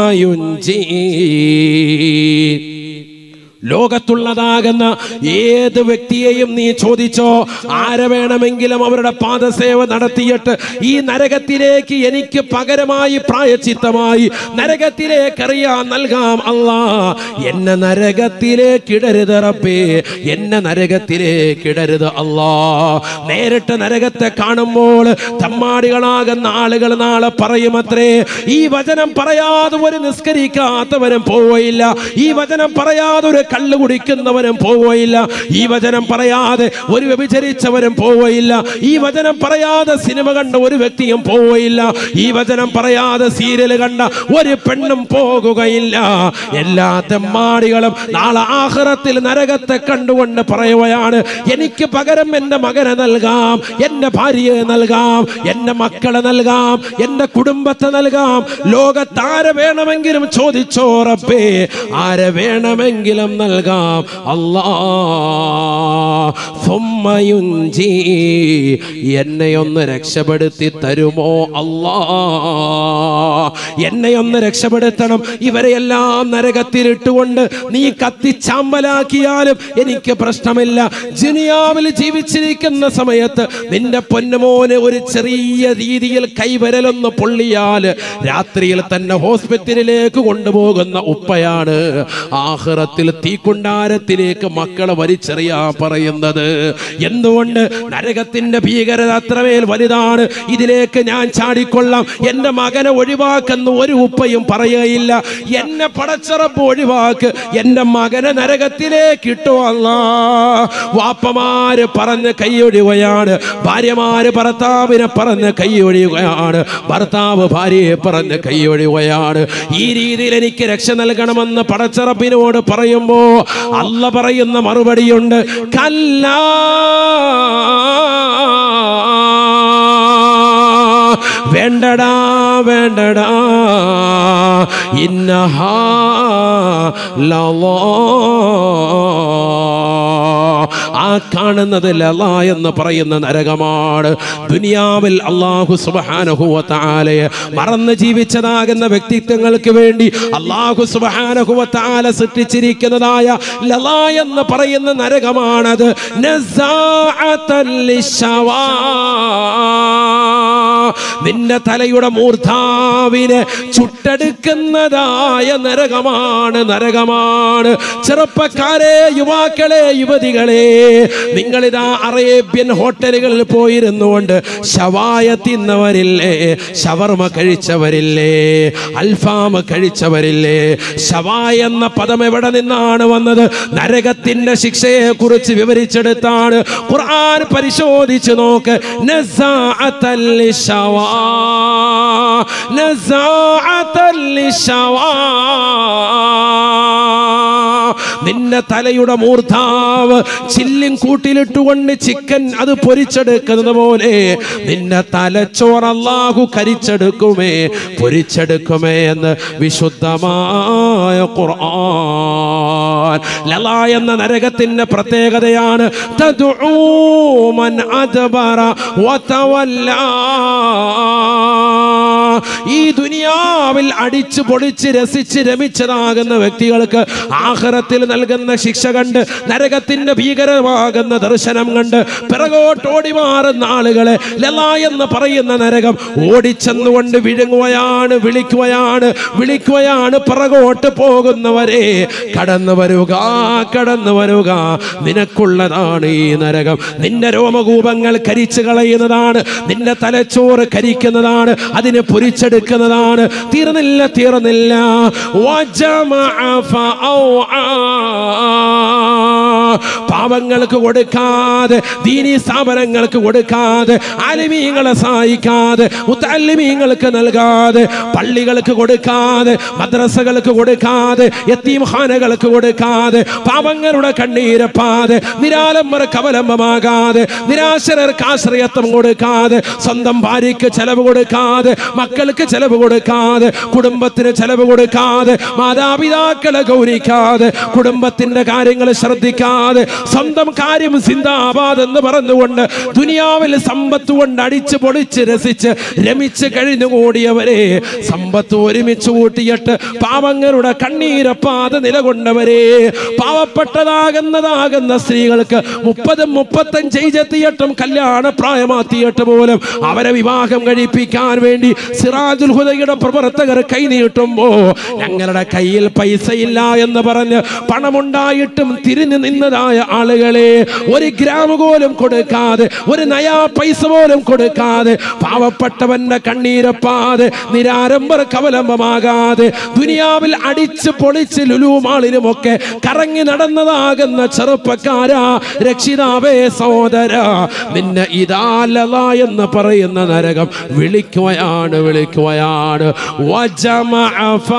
ينجيه ലോകത്തുള്ളതാകുന്ന ഏത് വ്യക്തിയെയും നീ ചോദിച്ചോ ആരെ വേണമെങ്കിലും അവരുടെ പാദസേവ നടത്തിയിട്ട് ഈ നരകത്തിലേക്ക് എനിക്ക് പകരമായി പ്രായച്ചിത്തമായി നരകത്തിലേക്ക് അറിയാൻ നൽകാം അല്ലാ എന്നെ നരകത്തിലേക്ക് ഇടരുത് റബ്ബേ എന്നെ നരകത്തിലേക്ക് ഇടരുത് അല്ലാ നേരിട്ട് നരകത്തെ കാണുമ്പോൾ തമ്മാടികളാകുന്ന ആളുകൾ നാളെ പറയുമത്രേ ഈ വചനം പറയാതെ ഒരു നിസ്കരിക്കാത്തവനും പോയില്ല ഈ വചനം പറയാതെ ഒരു കള്ളു കുടിക്കുന്നവനും പോവുകയില്ല ഈ വചനം പറയാതെ ഒരു വ്യഭിചരിച്ചവരും പോവുകയില്ല ഈ വചനം പറയാതെ സിനിമ കണ്ട ഒരു വ്യക്തിയും പോവുകയില്ല ഈ വചനം പറയാതെ സീരിയൽ കണ്ട ഒരു പെണ്ണും പോകുകയില്ല എല്ലാ തെമ്മാടികളും നാളെ ആഹ്റത്തിൽ നരകത്തെ കണ്ടുകൊണ്ട് പറയുകയാണ് എനിക്ക് പകരം എൻ്റെ മകനെ നൽകാം എൻ്റെ ഭാര്യയെ നൽകാം എൻ്റെ മക്കളെ നൽകാം എൻ്റെ കുടുംബത്തെ നൽകാം ലോകത്താരെ വേണമെങ്കിലും ചോദിച്ചോ റബ്ബേ ആരെ വേണമെങ്കിലും നൽകാം അല്ലാ സുമ്മയുഞ്ചി എന്നെ ഒന്ന് രക്ഷപ്പെടുത്തി തരുമോ അല്ലാ എന്നെ ഒന്ന് രക്ഷപ്പെടുത്തണം ഇവരെയെല്ലാം നരകത്തിലിട്ടുകൊണ്ട് നീ കത്തിച്ചാമ്പലാക്കിയാലും എനിക്ക് പ്രശ്നമില്ല ജുനിയാവിൽ ജീവിച്ചിരിക്കുന്ന സമയത്ത് നിന്റെ പൊന്നുമോന് ഒരു ചെറിയ രീതിയിൽ കൈവരലൊന്ന് പൊള്ളിയാൽ രാത്രിയിൽ തന്നെ ഹോസ്പിറ്റലിലേക്ക് കൊണ്ടുപോകുന്ന ഉപ്പയാണ് ആഹ്റത്തിൽ തീക്കുണ്ടാരത്തിലേക്ക് മക്കളെ വലിച്ചെറിയാ പറയുന്നത് എന്തുകൊണ്ട് നരകത്തിന്റെ ഭീകരത അത്രമേൽ വലുതാണ് ഇതിലേക്ക് ഞാൻ ചാടിക്കൊള്ളാം എന്റെ മകനെ ഒഴിവാക്കുന്ന ഒരു ഉപ്പയും പറയുകയില്ല എന്നെ പടച്ചറപ്പ് ഒഴിവാക്ക് എന്റെ മകനെ നരകത്തിലേക്ക് ഇട്ടു അല്ല വാപ്പമാര് പറഞ്ഞ് കൈയൊഴിയുകയാണ് ഭാര്യമാര് ഭർത്താവിനെ പറഞ്ഞ് കൈയൊഴിയുകയാണ് ഭർത്താവ് ഭാര്യയെ പറഞ്ഞ് കൈയൊഴിയുകയാണ് ഈ രീതിയിൽ എനിക്ക് രക്ഷ നൽകണമെന്ന് പടച്ചറപ്പിനോട് പറയുമ്പോ അല്ല പറയുന്ന മറുപടിയുണ്ട് കല്ലാ വേണ്ടടാ വേണ്ടടാ ഇന്നഹാ ലളാ. ആ കാണുന്നത് ലല എന്ന് പറയുന്ന നരകമാണ് ദുനിയാവിൽ അള്ളാഹു സുബാനഹുവത്താലയെ മറന്ന് ജീവിച്ചതാകുന്ന വ്യക്തിത്വങ്ങൾക്ക് വേണ്ടി അള്ളാഹു സുബാനഹുവത്താല സൃഷ്ടിച്ചിരിക്കുന്നതായ ലല എന്ന് പറയുന്ന നരകമാണത് നസാഅത്തൻ ലിശവാ. നിന്റെ തലയുടെ മൂർധാവിനെ ചുട്ടെടുക്കുന്നതായ നരകമാണ് നരകമാണ് ചെറുപ്പക്കാരെ യുവാക്കളെ യുവതികളെ നിങ്ങളിതാ അറേബ്യൻ ഹോട്ടലുകളിൽ പോയിരുന്നുകൊണ്ട് ഷവായ തിന്നവരില്ലേ ഷവർമ കഴിച്ചവരില്ലേ അൽഫാം കഴിച്ചവരില്ലേ ഷവായ എന്ന പദം എവിടെ നിന്നാണ് വന്നത് നരകത്തിന്റെ ശിക്ഷയെ കുറിച്ച് വിവരിച്ചെടുത്താണ് ഖുർആൻ പരിശോധിച്ച് നോക്ക് നസാഅത്തൽ ലിശവാ. നസാഅത്തൽ ലിശവാ. നിന്റെ തലയുടെ മൂർധാവ് ചില്ലിൻ കൂട്ടിലിട്ടുകൊണ്ട് ചിക്കൻ അത് പൊരിച്ചെടുക്കുന്നത് പോലെ നിന്റെ തലച്ചോറ് അല്ലാഹു കരിച്ചെടുക്കുമേ പൊരിച്ചെടുക്കുമേ എന്ന് വിശുദ്ധമായ ഖുർആൻ ലല എന്ന നരകത്തിന്റെ പ്രത്യേകതയാണ് തദ്ഉ മൻ അദ്ബറ വതവല്ലാ ഈ ദുനിയാവിൽ അടിച്ചു പൊളിച്ച് രസിച്ച് രമിച്ചതാകുന്ന വ്യക്തികൾക്ക് ആഹ്റത്തിൽ നൽകുന്ന ശിക്ഷ കണ്ട് നരകത്തിന്റെ ഭീകരമാകുന്ന ദർശനം കണ്ട് പിറകോട്ട് ഓടി മാറുന്ന ആളുകളെ ലല എന്ന് പറയുന്ന നരകം ഓടിച്ചെന്നുകൊണ്ട് വിഴുങ്ങുകയാണ് വിളിക്കുകയാണ് വിളിക്കുകയാണ് പിറകോട്ട് പോകുന്നവരെ കടന്നു വരുക കടന്നു വരുക നിനക്കുള്ളതാണ് ഈ നരകം നിന്റെ രോമകൂപങ്ങൾ കരിച്ചു കളയുന്നതാണ് നിന്റെ തലച്ചോറ് കരിക്കുന്നതാണ് അതിനെ പൊരിച്ചെടുക്കുന്നതാണ് തീർന്നില്ല തീർന്നില്ല വജമഅ ഫഔആ. പാവങ്ങൾക്ക് കൊടുക്കാതെ ദീനി സ്ഥാപനങ്ങൾക്ക് കൊടുക്കാതെ അലിമീങ്ങളെ സഹായിക്കാതെ മുത്തല്ലിമീങ്ങൾക്ക് നൽകാതെ പള്ളികൾക്ക് കൊടുക്കാതെ മദ്രസകൾക്ക് കൊടുക്കാതെ യത്തീംഖാനകൾക്ക് കൊടുക്കാതെ പാവങ്ങളുടെ കണ്ണീരപ്പാതെ നിരാലംബർക്ക് അവലംബമാകാതെ നിരാശരർക്ക് ആശ്രയത്വം കൊടുക്കാതെ സ്വന്തം ഭാര്യയ്ക്ക് ചെലവ് കൊടുക്കാതെ മക്കൾക്ക് ചെലവ് കൊടുക്കാതെ കുടുംബത്തിന് ചെലവ് കൊടുക്കാതെ മാതാപിതാക്കളെ ഗൗനിക്കാതെ കുടുംബത്തിന്റെ കാര്യങ്ങൾ ശ്രദ്ധിക്കാതെ സ്വന്തം കാര്യം സിന്ദാബാദ് എന്ന് പറഞ്ഞുകൊണ്ട് ദുനിയാവിൽ സമ്പത്ത് കൊണ്ട് അടിച്ച് പൊളിച്ച് രസിച്ച് രമിച്ച് കഴിഞ്ഞുകൂടിയവരെ സമ്പത്ത് ഒരുമിച്ച് കൂട്ടിയിട്ട് പാവങ്ങളുടെ കണ്ണീരപ്പാതെ നിലകൊണ്ടവരെ പാവപ്പെട്ടതാകുന്നതാകുന്ന സ്ത്രീകൾക്ക് മുപ്പതും മുപ്പത്തഞ്ച് എത്തിയിട്ടും കല്യാണ പ്രായമാത്തിയിട്ട് പോലും അവരെ വിവാഹം കഴിപ്പിക്കാൻ വേണ്ടി സിറാജുൽ ഹുദയുടെ പ്രവർത്തകർ കൈനീട്ടുമ്പോ ഞങ്ങളുടെ കയ്യിൽ പൈസയില്ല എന്ന് പറഞ്ഞ് പണമുണ്ടായിട്ടും തിരിഞ്ഞു നിന്നത് വരുന്നതായ ആളുകളെ ഒരു ഗ്രാം പോലും കൊടുക്കാതെ ഒരു നയാ പൈസ പോലും കൊടുക്കാതെ പാവപ്പെട്ടവന്റെ കണ്ണീരപ്പാതെ നിരാരംഭർ കവലംബമാകാതെ ദുനിയാവിൽ അടിച്ച് പൊളിച്ച് ലുലുമാളിലുമൊക്കെ കറങ്ങി നടന്നതാകുന്ന ചെറുപ്പക്കാരാ രക്ഷിതാവേ സഹോദര നിന്നെ ഇതാലത എന്ന് പറയുന്ന നരകം വിളിക്കുകയാണ് വിളിക്കുകയാണ് വജമഅ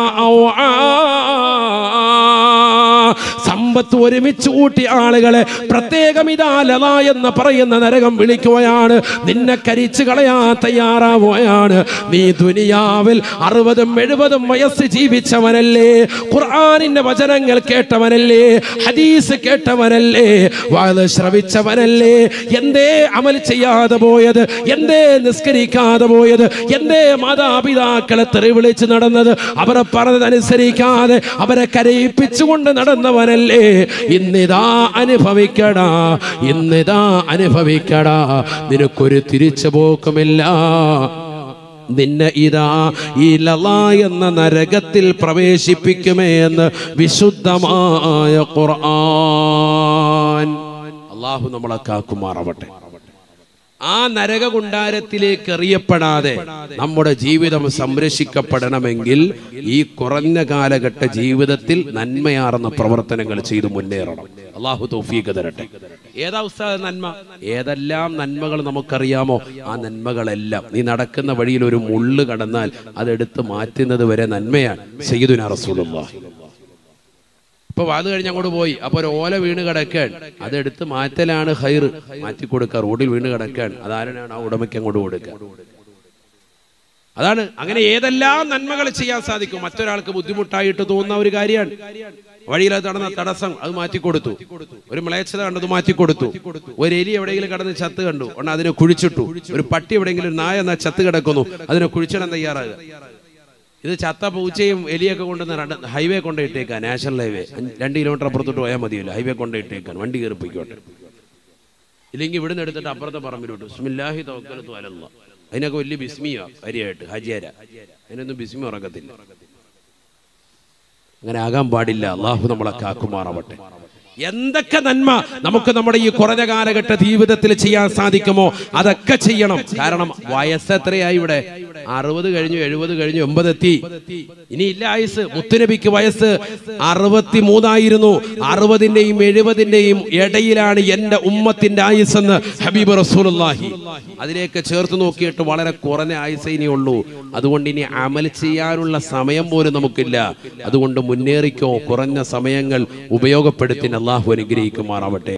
ഫഅൗആ. സമ്പത്ത് ഒരുമിച്ച് കൂട്ടി ആളുകളെ പ്രത്യേകം ഇതാലത എന്ന് പറയുന്ന നരകം വിളിക്കുകയാണ് നിന്നെ കരിച്ചു കളയാൻ തയ്യാറാവുകയാണ് നീ ദുനിയാവിൽ അറുപതും എഴുപതും വയസ്സ് ജീവിച്ചവനല്ലേ ഖുർആനിന്റെ വചനങ്ങൾ കേട്ടവനല്ലേ ഹദീസ് കേട്ടവനല്ലേ വാത് ശ്രവിച്ചവനല്ലേ എന്തേ അമൽ ചെയ്യാതെ പോയത് എന്തേ നിസ്കരിക്കാതെ പോയത് എന്തേ മാതാപിതാക്കളെ തെറി വിളിച്ച് നടന്നത് അവരെ പറഞ്ഞതനുസരിക്കാതെ അവരെ കരയിപ്പിച്ചുകൊണ്ട് നടന്നവനല്ലേ ഇന്നിതാ അനുഭവിക്കടാ ഇന്നിതാ അനുഭവിക്കടാ നിനക്കൊരു തിരിച്ചു പോക്കുമില്ല നിന്നെ ഇതാ ഈ ലള എന്ന നരകത്തിൽ പ്രവേശിപ്പിക്കുമേ എന്ന് വിശുദ്ധമായ ഖുർആൻ അള്ളാഹു നമ്മളെ കാക്കുമാറാവട്ടെ ആ നരകകുണ്ടാരത്തിലേക്ക് എറിയപ്പെടാതെ നമ്മുടെ ജീവിതം സംരക്ഷിക്കപ്പെടണമെങ്കിൽ ഈ കുറഞ്ഞ കാലഘട്ട ജീവിതത്തിൽ നന്മയാർന്ന പ്രവർത്തനങ്ങൾ ചെയ്തു മുന്നേറണം അള്ളാഹു തൗഫീഖ് തരട്ടെ ഏതാ ഉസ്താദ് നന്മ ഏതെല്ലാം നന്മകൾ നമുക്കറിയാമോ ആ നന്മകളെല്ലാം നീ നടക്കുന്ന വഴിയിൽ ഒരു മുള്ള് കടന്നാൽ അതെടുത്ത് മാറ്റുന്നത് വരെ നന്മയാണ് സയ്യിദുനാ റസൂലുള്ളാഹി ഇപ്പൊ വാത് കഴിഞ്ഞ് അങ്ങോട്ട് പോയി അപ്പൊ ഒരു ഓല വീണ് കിടക്കാൻ അതെടുത്ത് മാറ്റലാണ് ഹൈർ മാറ്റി കൊടുക്കുക റോഡിൽ വീണ് കിടക്കാൻ അതാരാണ് ആ ഉടമയ്ക്ക് അങ്ങോട്ട് കൊടുക്കുക അതാണ് അങ്ങനെ ഏതെല്ലാം നന്മകൾ ചെയ്യാൻ സാധിക്കും മറ്റൊരാൾക്ക് ബുദ്ധിമുട്ടായിട്ട് തോന്നുന്ന ഒരു കാര്യമാണ് വഴിയിൽ അത് നടന്ന തടസ്സം അത് മാറ്റിക്കൊടുത്തു ഒരു മ്ലേച്ഛത കണ്ടത് മാറ്റിക്കൊടുത്തു ഒരു എലി എവിടെയെങ്കിലും കടന്ന് ചത്ത് കണ്ടു ഉടനെ അതിനെ കുഴിച്ചിട്ടു ഒരു പട്ടി എവിടെയെങ്കിലും ഒരു നായ എന്നാ ചത്ത് കിടക്കുന്നു അതിനെ കുഴിച്ചിടാൻ തയ്യാറാകുക ഇത് ചത്ത പൂച്ചയും എലിയൊക്കെ കൊണ്ടുവന്ന് രണ്ട് ഹൈവേ കൊണ്ടിട്ടേക്കാൻ നാഷണൽ ഹൈവേ അഞ്ച്- രണ്ട് കിലോമീറ്റർ അപ്പുറത്തോട്ട് പോയാൽ മതിയല്ലോ ഹൈവേ കൊണ്ടിട്ടേക്കാൻ വണ്ടി കയറി പോയിക്കോട്ടെ ഇല്ലെങ്കിൽ ഇവിടുന്ന് എടുത്തിട്ട് അപ്പുറത്തെ പറമ്പിലോട്ട് ബിസ്മില്ലാഹി തവക്കലത്തു അലല്ല അതിനൊക്കെ വലിയ ബിസ്മിയാ കാര്യമായിട്ട് ഹജിയാര അതിനൊന്നും ബിസ്മി ഉറക്കത്തില്ല അങ്ങനെ ആകാൻ പാടില്ല അള്ളാഹു നമ്മളെ കാക്കുമാറാവട്ടെ എന്തൊക്കെ നന്മ നമുക്ക് നമ്മുടെ ഈ കുറഞ്ഞ കാലഘട്ട ജീവിതത്തിൽ ചെയ്യാൻ സാധിക്കുമോ അതൊക്കെ ചെയ്യണം കാരണം വയസ്സ് എത്രയായി ഇവിടെ അറുപത് കഴിഞ്ഞു എഴുപത് കഴിഞ്ഞു എൺപത് എത്തി ഇനി ഇല്ല ആയുസ് മുത്തുനബിക്ക് വയസ്സ് അറുപത്തി മൂന്നായിരുന്നു അറുപതിന്റെയും എഴുപതിന്റെയും ഇടയിലാണ് എന്റെ ഉമ്മത്തിന്റെ ആയുസ് എന്ന് ഹബീബ് റസൂലുള്ളാഹി അതിലേക്ക് ചേർത്ത് നോക്കിയിട്ട് വളരെ കുറഞ്ഞ ആയുസേ ഇനി ഉള്ളൂ അതുകൊണ്ട് ഇനി അമൽ ചെയ്യാനുള്ള സമയം പോലും നമുക്കില്ല അതുകൊണ്ട് മുന്നേറിക്കോ കുറഞ്ഞ സമയങ്ങൾ ഉപയോഗപ്പെടുത്തി അള്ളാഹു അനുഗ്രഹിക്കുമാറാവട്ടെ